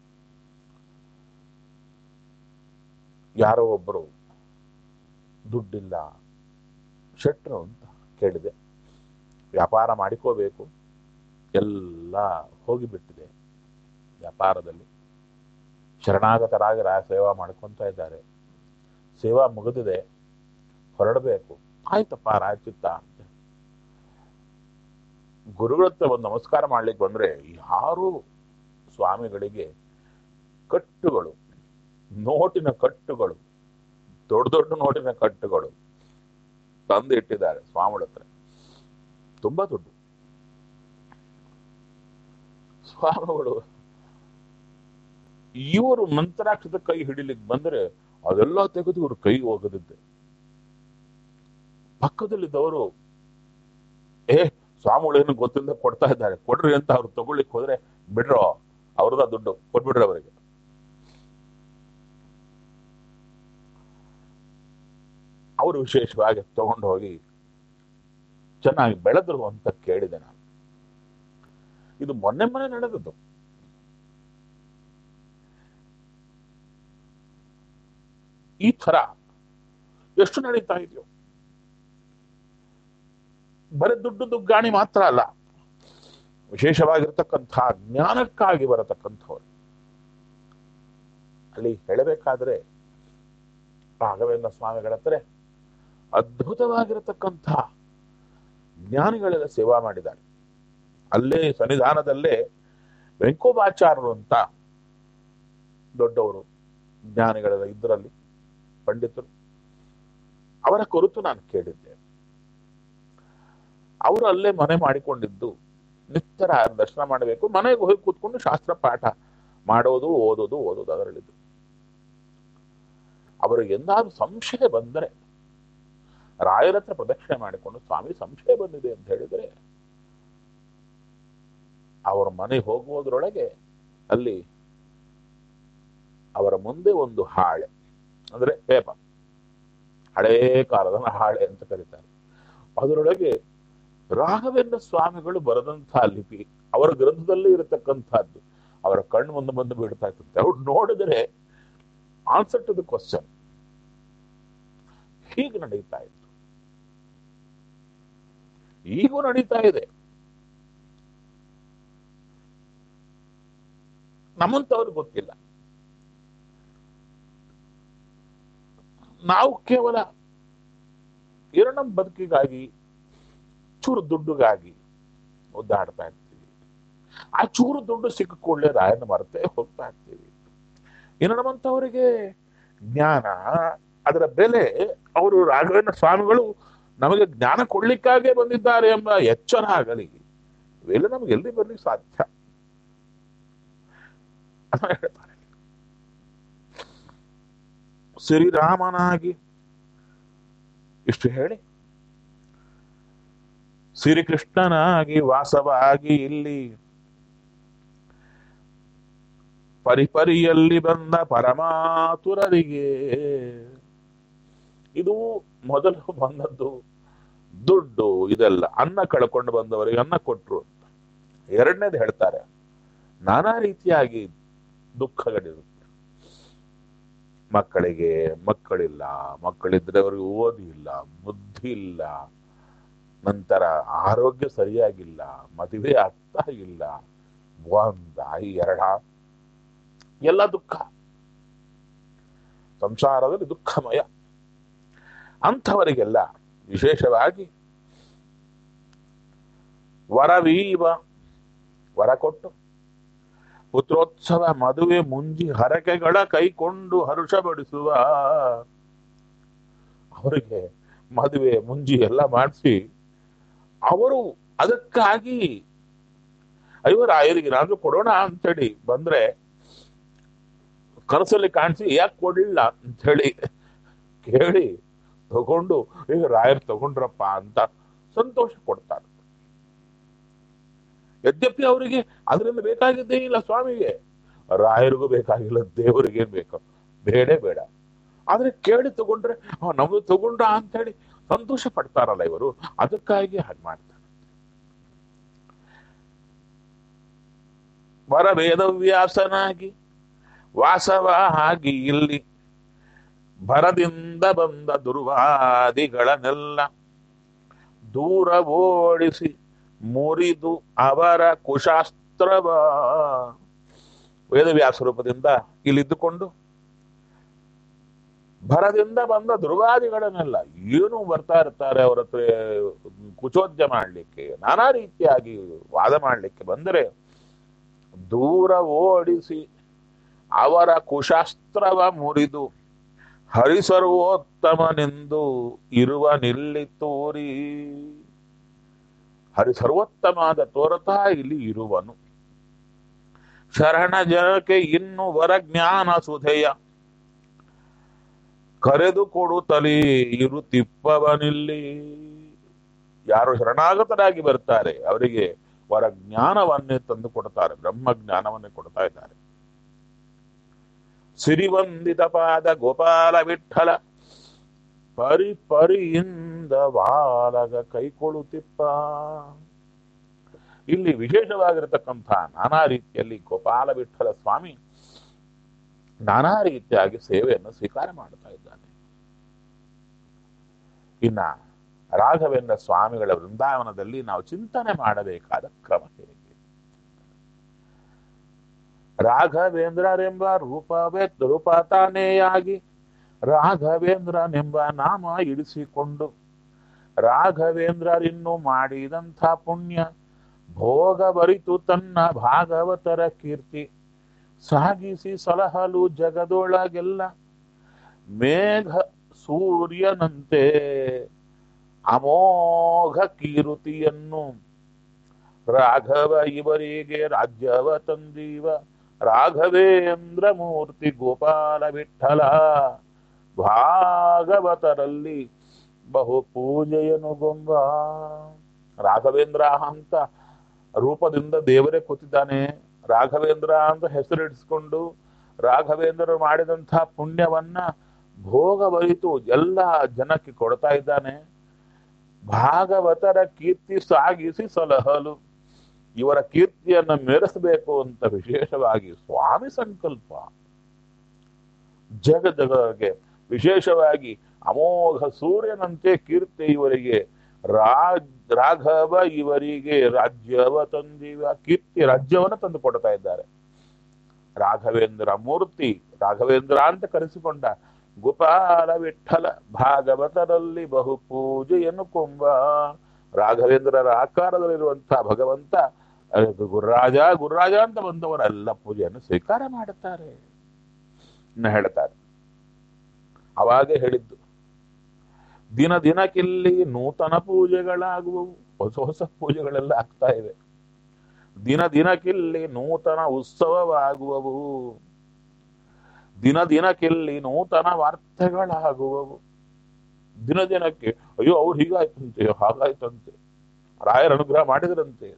ಯಾರೋ ಒಬ್ಬರು ದುಡ್ಡಿಲ್ಲ ಶೆಟ್ರು ಅಂತ ಕೇಳಿದೆ ವ್ಯಾಪಾರ ಮಾಡಿಕೋಬೇಕು ಎಲ್ಲ ಹೋಗಿಬಿಟ್ಟಿದೆ ವ್ಯಾಪಾರದಲ್ಲಿ ಶರಣಾಗತರಾಗಿ ರಾಯ ಸೇವಾ ಮಾಡ್ಕೊತಾ ಇದ್ದಾರೆ ಸೇವಾ ಮುಗಿದಿದೆ ಹೊರಡಬೇಕು ಆಯ್ತಪ್ಪ ರಾಯಚಿತ್ತ ಅಂತ ಗುರುಗಳ ಹತ್ರ ಒಂದು ನಮಸ್ಕಾರ ಮಾಡ್ಲಿಕ್ಕೆ ಬಂದ್ರೆ ಯಾರು ಸ್ವಾಮಿಗಳಿಗೆ ಕಟ್ಟುಗಳು ನೋಟಿನ ಕಟ್ಟುಗಳು ದೊಡ್ಡ ದೊಡ್ಡ ನೋಟಿನ ಕಟ್ಟುಗಳು ತಂದು ಇಟ್ಟಿದ್ದಾರೆ ಸ್ವಾಮಿಗಳ ಹತ್ರ ತುಂಬಾ ದುಡ್ಡು ಸ್ವಾಮಿಗಳು ಇವರು ಮಂತ್ರಾಕ್ಷದ ಕೈ ಹಿಡಿಲಿಕ್ಕೆ ಬಂದ್ರೆ ಅದೆಲ್ಲ ತೆಗೆದು ಇವ್ರ ಕೈ ಹೋಗದಿದ್ದೆ ಪಕ್ಕದಲ್ಲಿದ್ದವರು ಏ ಸ್ವಾಮಿಗಳು ಏನು ಗೊತ್ತಿಲ್ಲದೆ ಕೊಡ್ತಾ ಇದ್ದಾರೆ ಕೊಡ್ರಿ ಅಂತ ಅವ್ರು ತಗೊಳ್ಳಿಕ್ ಹೋದ್ರೆ ಬಿಡ್ರೋ ಅವ್ರದ ದುಡ್ಡು ಕೊಟ್ಬಿಡ್ರಿ ಅವರಿಗೆ ಅವರು ವಿಶೇಷವಾಗಿ ತಗೊಂಡು ಹೋಗಿ ಚೆನ್ನಾಗಿ ಬೆಳೆದ್ರು ಅಂತ ಕೇಳಿದೆ ನಾನು ಇದು ಮೊನ್ನೆ ಮೊನ್ನೆ ನಡೆದದ್ದು ಈ ತರ ಎಷ್ಟು ನಡೀತಾ ಇದೆಯೋ ಬರೀ ದುಡ್ಡು ದುಗ್ಗಾಣಿ ಮಾತ್ರ ಅಲ್ಲ ವಿಶೇಷವಾಗಿರ್ತಕ್ಕಂಥ ಜ್ಞಾನಕ್ಕಾಗಿ ಬರತಕ್ಕಂಥವ್ರು ಅಲ್ಲಿ ಹೇಳಬೇಕಾದ್ರೆ ರಾಘವೇಂದ್ರ ಸ್ವಾಮಿಗಳ ಹತ್ರ ಅದ್ಭುತವಾಗಿರತಕ್ಕಂಥ ಜ್ಞಾನಿಗಳೆಲ್ಲ ಸೇವಾ ಮಾಡಿದ್ದಾರೆ ಅಲ್ಲೇ ಸನ್ನಿಧಾನದಲ್ಲೇ ವೆಂಕೋಬಾಚಾರ್ಯರು ಅಂತ ದೊಡ್ಡವರು ಜ್ಞಾನಿಗಳೆಲ್ಲ ಇದ್ರಲ್ಲಿ ಪಂಡಿತರು ಅವರ ಕುರಿತು ನಾನು ಕೇಳಿದ್ದೆ ಅವರು ಅಲ್ಲೇ ಮನೆ ಮಾಡಿಕೊಂಡಿದ್ದು ನಿತ್ತರ ದರ್ಶನ ಮಾಡಬೇಕು ಮನೆಗೆ ಹೋಗಿ ಕೂತ್ಕೊಂಡು ಶಾಸ್ತ್ರ ಪಾಠ ಮಾಡೋದು ಓದೋದು ಓದೋದು ಅದರಲ್ಲಿದ್ದು ಅವರಿಗೆ ಎಂದಾದ್ರೂ ಸಂಶಯ ಬಂದರೆ ರಾಯರ ಹತ್ರ ಪ್ರದಕ್ಷಿಣೆ ಮಾಡಿಕೊಂಡು ಸ್ವಾಮಿ ಸಂಶಯ ಬಂದಿದೆ ಅಂತ ಹೇಳಿದ್ರೆ ಅವರ ಮನೆ ಹೋಗುವುದರೊಳಗೆ ಅಲ್ಲಿ ಅವರ ಮುಂದೆ ಒಂದು ಹಾಳೆ ಅಂದ್ರೆ ಪೇಪರ್ ಹಳೇ ಕಾಲದ ಹಾಳೆ ಅಂತ ಕರೀತಾರೆ ಅದರೊಳಗೆ ರಾಘವೇಂದ್ರ ಸ್ವಾಮಿಗಳು ಬರೆದಂತಹ ಲಿಪಿ ಅವರ ಗ್ರಂಥದಲ್ಲಿ ಇರತಕ್ಕಂಥದ್ದು ಅವರ ಕಣ್ಣು ಮುಂದೆ ಬಂದು ಬಿಡ್ತಾ ಇರ್ತದೆ ಅವ್ರು ನೋಡಿದ್ರೆ ಆನ್ಸರ್ ಟು ದ ಕ್ವಶನ್ ಹೀಗೆ ನಡೀತಾ ಇತ್ತು ಈಗೂ ನಡೀತಾ ಇದೆ ನಮ್ಮಂತವ್ರಿಗೆ ಗೊತ್ತಿಲ್ಲ ನಾವು ಕೇವಲ ಏನೋ ನಮ್ಮ ಬದುಕಿಗಾಗಿ ಚೂರು ದುಡ್ಡುಗಾಗಿ ಒದ್ದಾಡ್ತಾ ಇರ್ತೀವಿ ಆ ಚೂರು ದುಡ್ಡು ಸಿಕ್ಕ ಕೂಡಲೇ ರಾಯನ ಮರೆತೇ ಹೋಗ್ತಾ ಇರ್ತೀವಿ ಇನ್ನು ನಮ್ಮಂಥವರಿಗೆ ಜ್ಞಾನ ಅದರ ಬೆಲೆ ಅವರು ರಾಘವೇಂದ್ರ ಸ್ವಾಮಿಗಳು ನಮಗೆ ಜ್ಞಾನ ಕೊಡ್ಲಿಕ್ಕಾಗೇ ಬಂದಿದ್ದಾರೆ ಎಂಬ ಎಚ್ಚರ ಆಗಲಿ ಇವೆಲ್ಲ ನಮ್ಗೆ ಎಲ್ಲಿ ಬರ್ಲಿಕ್ಕೆ ಸಾಧ್ಯ ಅಂತ ಹೇಳ್ತಾರೆ ಶ್ರೀರಾಮನಾಗಿ ಇಷ್ಟು ಹೇಳಿ ಶ್ರೀಕೃಷ್ಣನಾಗಿ ವಾಸವಾಗಿ ಇಲ್ಲಿ ಪರಿಪರಿಯಲ್ಲಿ ಬಂದ ಪರಮಾತುರರಿಗೆ ಇದು ಮೊದಲು ಬಂದದ್ದು ದುಡ್ಡು ಇದೆಲ್ಲ ಅನ್ನ ಕಳ್ಕೊಂಡು ಬಂದವರಿಗೆ ಅನ್ನ ಕೊಟ್ರು ಅಂತ ಎರಡನೇದು ಹೇಳ್ತಾರೆ ನಾನಾ ರೀತಿಯಾಗಿ ದುಃಖಗಳಿರುತ್ತೆ ಮಕ್ಕಳಿಗೆ ಮಕ್ಕಳಿಲ್ಲ ಮಕ್ಕಳಿದ್ರೆ ಅವ್ರಿಗೆ ಓದಿ ಇಲ್ಲ ಬುದ್ಧಿ ಇಲ್ಲ ನಂತರ ಆರೋಗ್ಯ ಸರಿಯಾಗಿಲ್ಲ ಮದುವೆ ಆಗ್ತಾ ಇಲ್ಲ ಒಂದ ಎರಡ ಎಲ್ಲ ದುಃಖ ಸಂಸಾರದಲ್ಲಿ ದುಃಖಮಯ ಅಂಥವರಿಗೆಲ್ಲ ವಿಶೇಷವಾಗಿ ವರವೀವ ವರ ಕೊಟ್ಟು ಪುತ್ರೋತ್ಸವ ಮದುವೆ ಮುಂಜಿ ಹರಕೆಗಳ ಕೈಕೊಂಡು ಹರುಷಪಡಿಸುವ ಅವರಿಗೆ ಮದುವೆ ಮುಂಜಿ ಎಲ್ಲ ಮಾಡಿಸಿ ಅವರು ಅದಕ್ಕಾಗಿ ಅಯ್ಯೋ ರಾಯರಿಗೆ ಏನಾದ್ರೂ ಕೊಡೋಣ ಅಂತೇಳಿ ಬಂದ್ರೆ ಕನಸಲ್ಲಿ ಕಾಣಿಸಿ ಯಾಕೆ ಕೊಡ್ಲಿಲ್ಲ ಅಂತೇಳಿ ಕೇಳಿ ತಗೊಂಡು ಈಗ ರಾಯರು ತಗೊಂಡ್ರಪ್ಪ ಅಂತ ಸಂತೋಷ ಕೊಡ್ತಾರೆ ಯದ್ಯಪಿ ಅವರಿಗೆ ಅದರಿಂದ ಬೇಕಾಗಿದ್ದೇ ಇಲ್ಲ ಸ್ವಾಮಿಗೆ ರಾಯರಿಗೂ ಬೇಕಾಗಿಲ್ಲ ದೇವರಿಗೆ ಬೇಕು ಬೇಡೇ ಬೇಡ ಆದ್ರೆ ಕೇಳಿ ತಗೊಂಡ್ರೆ "ಆ, ನಮ್ದು ತಗೊಂಡ್ರ ಅಂತ ಹೇಳಿ ಸಂತೋಷ ಪಡ್ತಾರಲ್ಲ ಇವರು ಅದಕ್ಕಾಗಿ ಹಾಗೆ ಮಾಡ್ತಾರೆ ವರ ವೇದವ್ಯಾಸನಾಗಿ ವಾಸವ ಆಗಿ ಇಲ್ಲಿ ಭರದಿಂದ ಬಂದ ದುರ್ವಾದಿಗಳನ್ನೆಲ್ಲ ದೂರ ಓಡಿಸಿ ಮುರಿದು ಅವರ ಕುಶಾಸ್ತ್ರವ ವೇದವ್ಯಾಸ ರೂಪದಿಂದ ಇಲ್ಲಿದ್ದುಕೊಂಡು ಭರದಿಂದ ಬಂದ ದುರ್ವಾದಿಗಳನ್ನೆಲ್ಲ ಏನು ಬರ್ತಾ ಇರ್ತಾರೆ ಅವರ ಹತ್ರ ಕುಚೋದ್ಯ ಮಾಡ್ಲಿಕ್ಕೆ ನಾನಾ ರೀತಿಯಾಗಿ ವಾದ ಮಾಡ್ಲಿಕ್ಕೆ ಬಂದರೆ ದೂರ ಓಡಿಸಿ ಅವರ ಕುಶಾಸ್ತ್ರವ ಮುರಿದು ಹರಿಸರ್ವೋತ್ತಮನೆಂದು ಇರುವ ನಿಲ್ಲಿ ತೋರಿ ಹರಿಸರ್ವೋತ್ತಮಾದ ತೋರತಾ ಇಲ್ಲಿ ಇರುವನು ಶರಣ ಜನಕ್ಕೆ ಇನ್ನು ವರ ಜ್ಞಾನ ಸುಧೆಯ ಕರೆದು ಕೊಡುತ್ತಲೇ ಇರು ತಿಪ್ಪವನಿಲ್ಲಿ ಯಾರು ಶರಣಾಗತರಾಗಿ ಬರ್ತಾರೆ ಅವರಿಗೆ ವರ ಜ್ಞಾನವನ್ನೇ ತಂದು ಕೊಡ್ತಾರೆ ಬ್ರಹ್ಮ ಜ್ಞಾನವನ್ನೇ ಕೊಡ್ತಾ ಇದ್ದಾರೆ ಸಿರಿವಂದಿತ ಪಾದ ಗೋಪಾಲ ವಿಠಲ ಪರಿ ಪರಿಯಿಂದ ಬಾಲಗ ಕೈಕೊಳುತ್ತಿಪ್ಪ ಇಲ್ಲಿ ವಿಶೇಷವಾಗಿರತಕ್ಕಂಥ ನಾನಾ ರೀತಿಯಲ್ಲಿ ಗೋಪಾಲ ವಿಠಲ ಸ್ವಾಮಿ ನಾನಾ ರೀತಿಯಾಗಿ ಸೇವೆಯನ್ನು ಸ್ವೀಕಾರ ಮಾಡ್ತಾ ಇದ್ದಾನೆ ಇನ್ನ ರಾಘವೇಂದ್ರ ಸ್ವಾಮಿಗಳ ವೃಂದಾವನದಲ್ಲಿ ನಾವು ಚಿಂತನೆ ಮಾಡಬೇಕಾದ ಕ್ರಮ ಹೇಗೆ ರಾಘವೇಂದ್ರರೆಂಬ ರೂಪವೇ ರೂಪ ತಾನೇಯಾಗಿ ರಾಘವೇಂದ್ರನೆಂಬ ನಾಮ ಇಡಿಸಿಕೊಂಡು ರಾಘವೇಂದ್ರರಿನ್ನು ಮಾಡಿದಂಥ ಪುಣ್ಯ ಭೋಗ ಬರಿತು ತನ್ನ ಭಾಗವತರ ಕೀರ್ತಿ ಸಾಗಿಸಿ ಸಲಹಲು ಜಗದೊಳಗೆಲ್ಲ ಮೇಘ ಸೂರ್ಯನಂತೆ ಅಮೋಘ ಕೀರುತಿಯನ್ನು ರಾಘವ ಇವರಿಗೆ ರಾಜ್ಯವ ತಂದೀವ ರಾಘವೇಂದ್ರ ಮೂರ್ತಿ ಗೋಪಾಲ ವಿಠಲ ಭಾಗವತರಲ್ಲಿ ಬಹು ಪೂಜೆಯನು ಗೊಂಬ ರಾಘವೇಂದ್ರ ಅಂತ ರೂಪದಿಂದ ದೇವರೇ ಕೂತಿದ್ದಾನೆ ರಾಘವೇಂದ್ರ ಅಂತ ಹೆಸರಿಡಿಸ್ಕೊಂಡು ರಾಘವೇಂದ್ರ ಮಾಡಿದಂಥ ಪುಣ್ಯವನ್ನ ಭೋಗ ಬರಿತು ಎಲ್ಲ ಜನಕ್ಕೆ ಕೊಡ್ತಾ ಇದ್ದಾನೆ ಭಾಗವತರ ಕೀರ್ತಿ ಸಾಗಿಸಿ ಸಲಹಲು ಇವರ ಕೀರ್ತಿಯನ್ನು ಮೆರೆಸಬೇಕು ಅಂತ ವಿಶೇಷವಾಗಿ ಸ್ವಾಮಿ ಸಂಕಲ್ಪ ಜಗ ಜಗಗೆ ವಿಶೇಷವಾಗಿ ಅಮೋಘ ಸೂರ್ಯನಂತೆ ಕೀರ್ತಿ ಇವರಿಗೆ ರಾಜ್ ರಾಘವ ಇವರಿಗೆ ರಾಜ್ಯವ ತಂದಿವ ಕೀರ್ತಿ ರಾಜ್ಯವನ್ನು ತಂದು ಕೊಡ್ತಾ ಇದ್ದಾರೆ ರಾಘವೇಂದ್ರ ಮೂರ್ತಿ ರಾಘವೇಂದ್ರ ಅಂತ ಕರೆಸಿಕೊಂಡ ಗೋಪಾಲ ವಿಠಲ ಭಾಗವತರಲ್ಲಿ ಬಹು ಪೂಜೆಯನ್ನು ಕೊಂಬ ರಾಘವೇಂದ್ರರ ಆಕಾರದಲ್ಲಿರುವಂತಹ ಭಗವಂತ ಅದಕ್ಕೆ ಗುರುರಾಜ ಗುರುರಾಜ ಅಂತ ಬಂದವರೆಲ್ಲ ಪೂಜೆಯನ್ನು ಸ್ವೀಕಾರ ಮಾಡುತ್ತಾರೆ ಇನ್ನು ಹೇಳ್ತಾರೆ ಅವಾಗೇ ಹೇಳಿದ್ದು ದಿನ ದಿನಕ್ಕಿಲ್ಲಿ ನೂತನ ಪೂಜೆಗಳಾಗುವವು ಹೊಸ ಹೊಸ ಪೂಜೆಗಳೆಲ್ಲ ಆಗ್ತಾ ಇವೆ ದಿನ ದಿನಕ್ಕಿಲ್ಲಿ ನೂತನ ಉತ್ಸವವಾಗುವವು ದಿನ ದಿನಕ್ಕಿಲ್ಲಿ ನೂತನ ವಾರ್ತೆಗಳಾಗುವವು ದಿನ ದಿನಕ್ಕೆ ಅಯ್ಯೋ ಅವ್ರು ಹೀಗಾಯ್ತಂತೆ ಹಾಗಾಯ್ತಂತೆ ರಾಯರ ಅನುಗ್ರಹ ಮಾಡಿದ್ರಂತೆ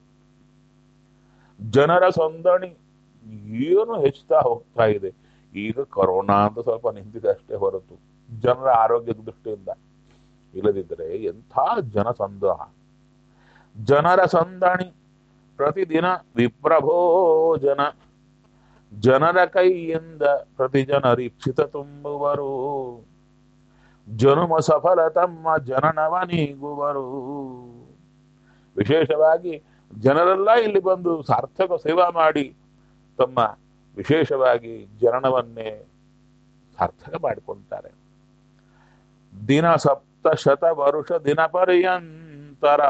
ಜನರ ಸಂದಣಿ ಏನು ಹೆಚ್ಚುತ್ತಾ ಹೋಗ್ತಾ ಇದೆ ಈಗ ಕೊರೋನಾ ಅಂತ ಸ್ವಲ್ಪ ನಿಂತಿದೆ ಅಷ್ಟೇ ಹೊರತು ಜನರ ಆರೋಗ್ಯದ ದೃಷ್ಟಿಯಿಂದ ಇಲ್ಲದಿದ್ದರೆ ಎಂಥ ಜನಸಂದೋಹ ಜನರ ಸಂದಣಿ ಪ್ರತಿದಿನ ವಿಪ್ರಭೋಜನ ಜನರ ಕೈಯಿಂದ ಪ್ರತಿ ಜನರೀಕ್ಷಿತ ತುಂಬುವರು ಜನುಮ ಸಫಲ ತಮ್ಮ ಜನನವ ನೀಗುವರು ವಿಶೇಷವಾಗಿ ಜನರೆಲ್ಲ ಇಲ್ಲಿ ಬಂದು ಸಾರ್ಥಕ ಸೇವಾ ಮಾಡಿ ತಮ್ಮ ವಿಶೇಷವಾಗಿ ಜನನವನ್ನೇ ಸಾರ್ಥಕ ಮಾಡಿಕೊಳ್ತಾರೆ ದಿನ ಸಪ್ತ ಶತ ವರುಷ ದಿನ ಪರ್ಯಂತರ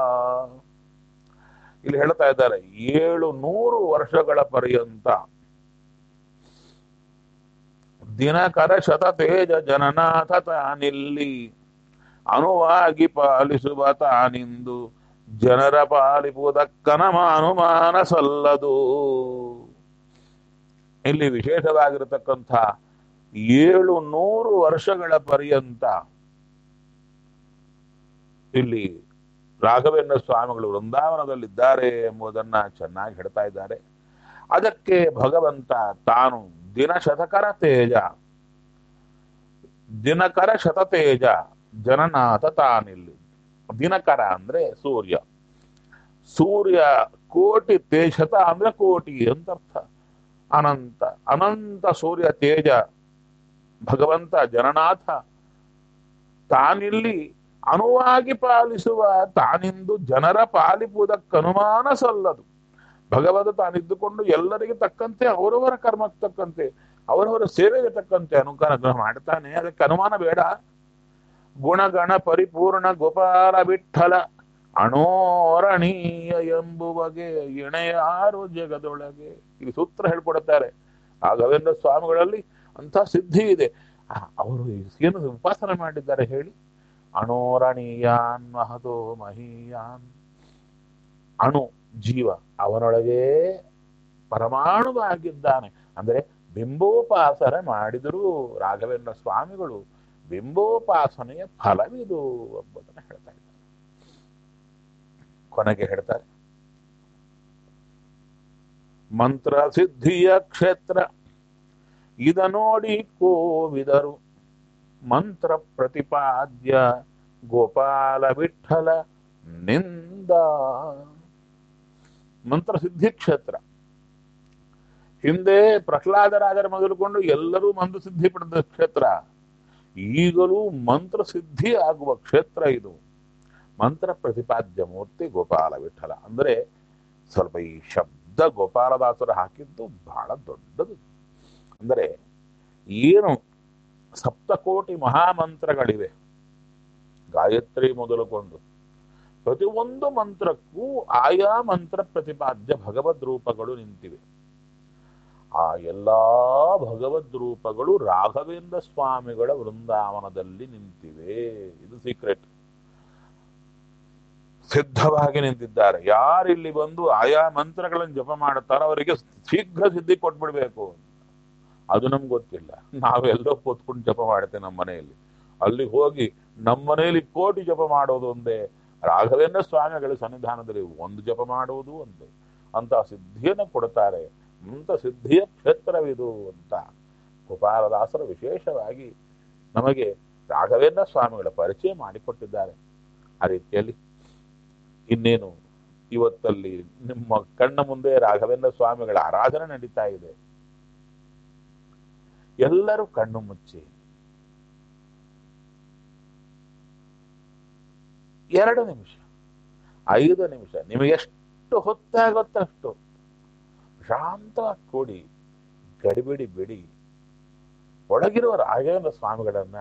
ಇಲ್ಲಿ ಹೇಳ್ತಾ ಇದ್ದಾರೆ ಏಳು ನೂರು ವರ್ಷಗಳ ಪರ್ಯಂತ ದಿನಕರ ಶತ ತೇಜ ಜನನಾಥ ತಾನಿಲ್ಲಿ ಅನುವಾಗಿ ಪಾಲಿಸುವ ತಾನಿಂದು ಜನರ ಪಾಲಿಪುವುದಕ್ಕನಮ ಅನುಮಾನ ಸಲ್ಲದು ಇಲ್ಲಿ ವಿಶೇಷವಾಗಿರತಕ್ಕಂಥ ಏಳು ನೂರು ವರ್ಷಗಳ ಪರ್ಯಂತ ಇಲ್ಲಿ ರಾಘವೇಂದ್ರ ಸ್ವಾಮಿಗಳು ವೃಂದಾವನದಲ್ಲಿದ್ದಾರೆ ಎಂಬುದನ್ನ ಚೆನ್ನಾಗಿ ಹೇಳ್ತಾ ಇದ್ದಾರೆ ಅದಕ್ಕೆ ಭಗವಂತ ತಾನು ದಿನ ಶತಕರ ತೇಜ ದಿನಕರ ಶತತೇಜ ಜನನಾಥ ತಾನಿಲ್ಲಿ ದಿನಕರ ಅಂದ್ರೆ ಸೂರ್ಯ ಸೂರ್ಯ ಕೋಟಿ ತೇಜ ಶತ ಅಂದ್ರೆ ಕೋಟಿ ಅಂತ ಅರ್ಥ ಅನಂತ ಅನಂತ ಸೂರ್ಯ ತೇಜ ಭಗವಂತ ಜನನಾಥ ತಾನಿಲ್ಲಿ ಅನುವಾಗಿ ಪಾಲಿಸುವ ತಾನಿಂದು ಜನರ ಪಾಲಿಪುವುದಕ್ಕನುಮಾನ ಸಲ್ಲದು ಭಗವಂತ ತಾನಿದ್ದುಕೊಂಡು ಎಲ್ಲರಿಗೆ ತಕ್ಕಂತೆ ಅವರವರ ಕರ್ಮಕ್ಕೆ ತಕ್ಕಂತೆ ಅವರವರ ಸೇವೆಗೆ ತಕ್ಕಂತೆ ಅನುಗ್ರಹ ಮಾಡ್ತಾನೆ ಅದಕ್ಕೆ ಅನುಮಾನ ಬೇಡ ಗುಣಗಣ ಪರಿಪೂರ್ಣ ಗೋಪಾಲ ವಿಠಲ ಅಣೋರಣೀಯ ಎಂಬುವಗೆ ಇಣೆಯಾರು ಜಗದೊಳಗೆ ಈ ಸೂತ್ರ ಹೇಳ್ಕೊಡುತ್ತಾರೆ ರಾಘವೇಂದ್ರ ಸ್ವಾಮಿಗಳಲ್ಲಿ ಅಂತ ಸಿದ್ಧಿ ಇದೆ ಆ, ಅವರು ಏನು ಉಪಾಸನೆ ಮಾಡಿದ್ದಾರೆ ಹೇಳಿ ಅಣೋರಣೀಯಾನ್ ಮಹತೋ ಮಹೀಯಾನ್ ಅಣು ಜೀವ ಅವನೊಳಗೆ ಪರಮಾಣುವಾಗಿದ್ದಾನೆ ಅಂದ್ರೆ ಬಿಂಬೋಪಾಸನೆ ಮಾಡಿದರೂ ರಾಘವೇಂದ್ರ ಸ್ವಾಮಿಗಳು ಬಿಂಬೋಪಾಸನೆಯ ಫಲವಿದು ಎಂಬುದನ್ನು ಹೇಳ್ತಾ ಇದ್ದಾರೆ ಕೊನೆಗೆ ಹೇಳ್ತಾರೆ ಮಂತ್ರ ಸಿದ್ಧಿಯ ಕ್ಷೇತ್ರ ಇದ ನೋಡಿ ಕೋವಿದರು ಮಂತ್ರ ಪ್ರತಿಪಾದ್ಯ ಗೋಪಾಲ ವಿಠಲ ನಿಂದ ಮಂತ್ರ ಸಿದ್ಧಿ ಕ್ಷೇತ್ರ ಹಿಂದೆ ಪ್ರಹ್ಲಾದರಾಜರ ಮೊದಲುಕೊಂಡು ಎಲ್ಲರೂ ಮಂತ್ರ ಸಿದ್ಧಿ ಪಡೆದ ಕ್ಷೇತ್ರ ಈಗಲೂ ಮಂತ್ರ ಸಿದ್ಧಿ ಆಗುವ ಕ್ಷೇತ್ರ ಇದು ಮಂತ್ರ ಪ್ರತಿಪಾದ್ಯ ಮೂರ್ತಿ ಗೋಪಾಲ ವಿಠಲ ಅಂದ್ರೆ ಸ್ವಲ್ಪ ಈ ಶಬ್ದ ಗೋಪಾಲದಾಸರು ಹಾಕಿದ್ದು ಬಹಳ ದೊಡ್ಡದು ಅಂದರೆ ಏನು ಸಪ್ತಕೋಟಿ ಮಹಾಮಂತ್ರಗಳಿವೆ ಗಾಯತ್ರಿ ಮೊದಲುಕೊಂಡು ಪ್ರತಿಯೊಂದು ಮಂತ್ರಕ್ಕೂ ಆಯಾ ಮಂತ್ರ ಪ್ರತಿಪಾದ್ಯ ಭಗವದ್ ರೂಪಗಳು ನಿಂತಿವೆ ಆ ಎಲ್ಲಾ ಭಗವದ್ ರೂಪಗಳು ರಾಘವೇಂದ್ರ ಸ್ವಾಮಿಗಳ ವೃಂದಾವನದಲ್ಲಿ ನಿಂತಿವೆ ಇದು ಸೀಕ್ರೆಟ್ ಸಿದ್ಧವಾಗಿ ನಿಂತಿದ್ದಾರೆ ಯಾರಿಲ್ಲಿ ಬಂದು ಆಯಾ ಮಂತ್ರಗಳನ್ನು ಜಪ ಮಾಡುತ್ತಾರೋ ಅವರಿಗೆ ಶೀಘ್ರ ಸಿದ್ಧಿ ಕೊಟ್ಬಿಡ್ಬೇಕು ಅದು ನಮ್ಗೆ ಗೊತ್ತಿಲ್ಲ ನಾವೆಲ್ಲೋ ಕೂತ್ಕೊಂಡು ಜಪ ಮಾಡ್ತೇವೆ ನಮ್ಮ ಮನೆಯಲ್ಲಿ ಅಲ್ಲಿ ಹೋಗಿ ನಮ್ಮ ಮನೆಯಲ್ಲಿ ಕೋಟಿ ಜಪ ಮಾಡೋದು ಒಂದೇ ರಾಘವೇಂದ್ರ ಸ್ವಾಮಿಗಳ ಸನ್ನಿಧಾನದಲ್ಲಿ ಒಂದು ಜಪ ಮಾಡುವುದು ಒಂದೇ ಅಂತ ಸಿದ್ಧಿಯನ್ನು ಕೊಡುತ್ತಾರೆ ಅಂತ ಸಿದ್ಧಿಯ ಕ್ಷೇತ್ರವಿದು ಅಂತ ಗೋಪಾಲದಾಸರು ವಿಶೇಷವಾಗಿ ನಮಗೆ ರಾಘವೇಂದ್ರ ಸ್ವಾಮಿಗಳ ಪರಿಚಯ ಮಾಡಿಕೊಟ್ಟಿದ್ದಾರೆ ಆ ರೀತಿಯಲ್ಲಿ ಇನ್ನೇನು ಇವತ್ತಲ್ಲಿ ನಿಮ್ಮ ಕಣ್ಣ ಮುಂದೆ ರಾಘವೇಂದ್ರ ಸ್ವಾಮಿಗಳ ಆರಾಧನೆ ನಡೀತಾ ಇದೆ ಎಲ್ಲರೂ ಕಣ್ಣು ಮುಚ್ಚಿ ಎರಡು ನಿಮಿಷ ಐದು ನಿಮಿಷ ನಿಮಗೆ ಎಷ್ಟು ಹೊತ್ತಾಗುತ್ತಷ್ಟು ಶಾಂತವಾಗಿ ಕೂಡಿ ಗಡಿಬಿಡಿ ಬಿಡಿ ಒಳಗಿರುವ ರಾಘವೇಂದ್ರ ಸ್ವಾಮಿಗಳನ್ನ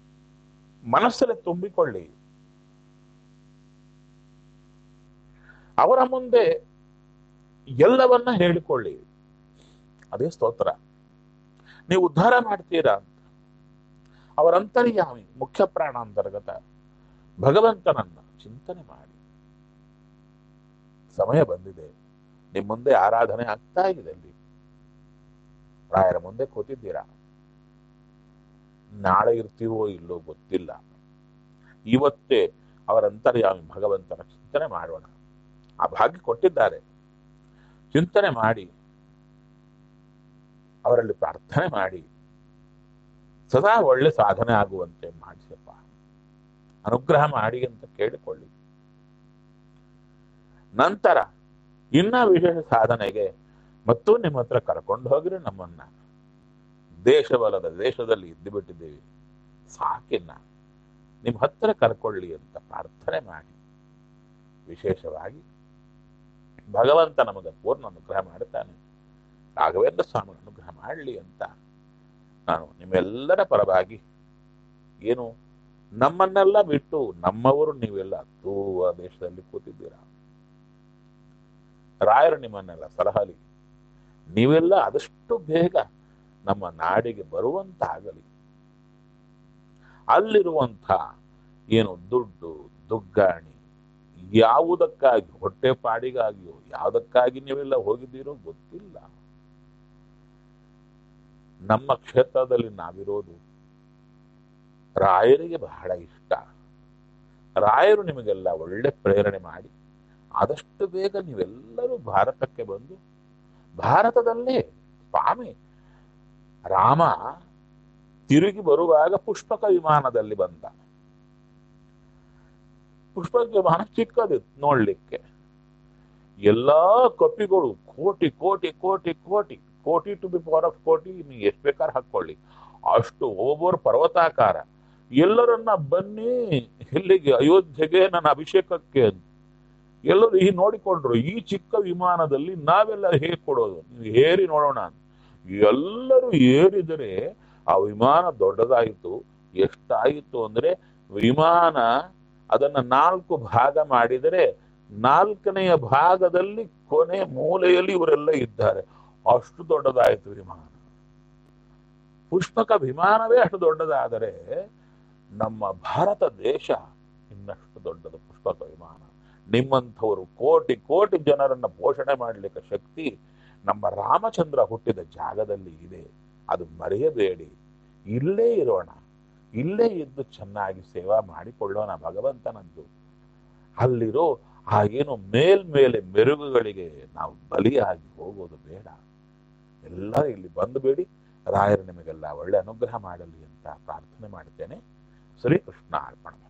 ಮನಸ್ಸಲ್ಲಿ ತುಂಬಿಕೊಳ್ಳಿ ಅವರ ಮುಂದೆ ಎಲ್ಲವನ್ನ ಹೇಳಿಕೊಳ್ಳಿ ಅದೇ ಸ್ತೋತ್ರ ನೀವು ಉದ್ಧಾರ ಮಾಡ್ತೀರಾ ಅಂತ ಅವರ ಅಂತರ್ಯಾಮಿ ಮುಖ್ಯ ಪ್ರಾಣ ಅಂತರ್ಗತ ಭಗವಂತನನ್ನ ಚಿಂತನೆ ಮಾಡಿ ಸಮಯ ಬಂದಿದೆ ನಿಮ್ಮ ಮುಂದೆ ಆರಾಧನೆ ಆಗ್ತಾ ಇದೆ ಅಲ್ಲಿ ರಾಯರ ಮುಂದೆ ಕೂತಿದ್ದೀರಾ ನಾಳೆ ಇರ್ತೀವೋ ಇಲ್ಲೋ ಗೊತ್ತಿಲ್ಲ ಇವತ್ತೇ ಅವರ ಅಂತರ್ಯಾಮಿ ಭಗವಂತನ ಚಿಂತನೆ ಮಾಡೋಣ ಆ ಭಾಗ್ಯ ಕೊಟ್ಟಿದ್ದಾರೆ ಚಿಂತನೆ ಮಾಡಿ ಅವರಲ್ಲಿ ಪ್ರಾರ್ಥನೆ ಮಾಡಿ ಸದಾ ಒಳ್ಳೆ ಸಾಧನೆ ಆಗುವಂತೆ ಮಾಡಿಸಪ್ಪ ಅನುಗ್ರಹ ಮಾಡಿ ಅಂತ ಕೇಳಿಕೊಳ್ಳಿ ನಂತರ ಇನ್ನ ವಿಶೇಷ ಸಾಧನೆಗೆ ಮತ್ತು ನಿಮ್ಮ ಹತ್ರ ಕರ್ಕೊಂಡು ಹೋಗಿರಿ ನಮ್ಮನ್ನ ದೇಶಬಲದ ದೇಶದಲ್ಲಿ ಇದ್ದು ಬಿಟ್ಟಿದ್ದೀವಿ ಸಾಕಿನ್ನ ನಿಮ್ಮ ಹತ್ರ ಕರ್ಕೊಳ್ಳಿ ಅಂತ ಪ್ರಾರ್ಥನೆ ಮಾಡಿ ವಿಶೇಷವಾಗಿ ಭಗವಂತ ನಮಗೆ ಪೂರ್ಣ ಅನುಗ್ರಹ ಮಾಡುತ್ತಾನೆ ರಾಘವೇಂದ್ರ ಸ್ವಾಮಿ ಅನುಗ್ರಹ ಮಾಡಲಿ ಅಂತ ನಾನು ನಿಮ್ಮೆಲ್ಲರ ಪರವಾಗಿ ಏನು ನಮ್ಮನ್ನೆಲ್ಲ ಬಿಟ್ಟು ನಮ್ಮವರು ನೀವೆಲ್ಲ ದೂರ ದೇಶದಲ್ಲಿ ಕೂತಿದ್ದೀರಾ ರಾಯರು ನಿಮ್ಮನ್ನೆಲ್ಲ ಸಲಹಲಿ ನೀವೆಲ್ಲ ಆದಷ್ಟು ಬೇಗ ನಮ್ಮ ನಾಡಿಗೆ ಬರುವಂತಾಗಲಿ ಅಲ್ಲಿರುವಂಥ ಏನು ದುಡ್ಡು ದುಗ್ಗಾಣಿ ಯಾವುದಕ್ಕಾಗಿ ಹೊಟ್ಟೆಪಾಡಿಗಾಗಿಯೋ ಯಾವುದಕ್ಕಾಗಿ ನೀವೆಲ್ಲ ಹೋಗಿದ್ದೀರೋ ಗೊತ್ತಿಲ್ಲ ನಮ್ಮ ಕ್ಷೇತ್ರದಲ್ಲಿ ನಾವಿರೋದು ರಾಯರಿಗೆ ಬಹಳ ಇಷ್ಟ ರಾಯರು ನಿಮಗೆಲ್ಲ ಒಳ್ಳೆ ಪ್ರೇರಣೆ ಮಾಡಿ ಆದಷ್ಟು ಬೇಗ ನೀವೆಲ್ಲರೂ ಭಾರತಕ್ಕೆ ಬಂದು ಭಾರತದಲ್ಲೇ ಸ್ವಾಮಿ ರಾಮ ತಿರುಗಿ ಬರುವಾಗ ಪುಷ್ಪಕ ವಿಮಾನದಲ್ಲಿ ಬಂದ ಪುಷ್ಪಕ ವಿಮಾನ ಚಿಕ್ಕದಿತ್ತು ನೋಡ್ಲಿಕ್ಕೆ ಎಲ್ಲಾ ಕಪಿಗಳು ಕೋಟಿ ಕೋಟಿ ಕೋಟಿ ಕೋಟಿ ಕೋಟಿ ಟು ಬಿ ಪವರ್ ಆಫ್ ಕೋಟಿ ನೀವು ಎಷ್ಟು ಬೇಕಾದ್ರೆ ಹಾಕೊಳ್ಳಿ ಅಷ್ಟು ಒಬ್ಬೊಬ್ಬರು ಪರ್ವತಾಕಾರ ಎಲ್ಲರನ್ನ ಬನ್ನಿ ಇಲ್ಲಿಗೆ ಅಯೋಧ್ಯೆಗೆ ನನ್ನ ಅಭಿಷೇಕಕ್ಕೆ ಅಂತ ಎಲ್ಲರೂ ಈ ನೋಡಿಕೊಂಡ್ರು ಈ ಚಿಕ್ಕ ವಿಮಾನದಲ್ಲಿ ನಾವೆಲ್ಲ ಹೇಗೆ ಕೊಡೋದು ನೀವು ಏರಿ ನೋಡೋಣ ಅಂತ ಎಲ್ಲರೂ ಏರಿದರೆ ಆ ವಿಮಾನ ದೊಡ್ಡದಾಯಿತು ಎಷ್ಟಾಯಿತು ಅಂದ್ರೆ ವಿಮಾನ ಅದನ್ನ ನಾಲ್ಕು ಭಾಗ ಮಾಡಿದರೆ ನಾಲ್ಕನೆಯ ಭಾಗದಲ್ಲಿ ಕೊನೆ ಮೂಲೆಯಲ್ಲಿ ಇವರೆಲ್ಲ ಇದ್ದಾರೆ ಅಷ್ಟು ದೊಡ್ಡದಾಯಿತು ವಿಮಾನ ಪುಷ್ಪಕ ವಿಮಾನವೇ ಅಷ್ಟು ದೊಡ್ಡದಾದರೆ ನಮ್ಮ ಭಾರತ ದೇಶ ಇನ್ನಷ್ಟು ದೊಡ್ಡದು ಪುಷ್ಪಕ ವಿಮಾನ ನಿಮ್ಮಂಥವರು ಕೋಟಿ ಕೋಟಿ ಜನರನ್ನ ಪೋಷಣೆ ಮಾಡಲಿಕ್ಕೆ ಶಕ್ತಿ ನಮ್ಮ ರಾಮಚಂದ್ರ ಹುಟ್ಟಿದ ಜಾಗದಲ್ಲಿ ಇದೆ ಅದು ಮರೆಯಬೇಡಿ ಇಲ್ಲೇ ಇರೋಣ ಇಲ್ಲೇ ಇದ್ದು ಚೆನ್ನಾಗಿ ಸೇವಾ ಮಾಡಿಕೊಳ್ಳೋಣ ಭಗವಂತನದ್ದು ಅಲ್ಲಿರೋ ಆ ಏನು ಮೇಲ್ಮೇಲೆ ಮೆರುಗುಗಳಿಗೆ ನಾವು ಬಲಿಯಾಗಿ ಹೋಗೋದು ಬೇಡ ಎಲ್ಲ ಇಲ್ಲಿ ಬಂದುಬೇಡಿ ರಾಯರು ನಿಮಗೆಲ್ಲ ಒಳ್ಳೆ ಅನುಗ್ರಹ ಮಾಡಲಿ ಅಂತ ಪ್ರಾರ್ಥನೆ ಮಾಡ್ತೇನೆ ಶ್ರೀಕೃಷ್ಣ ಅರ್ಪಣ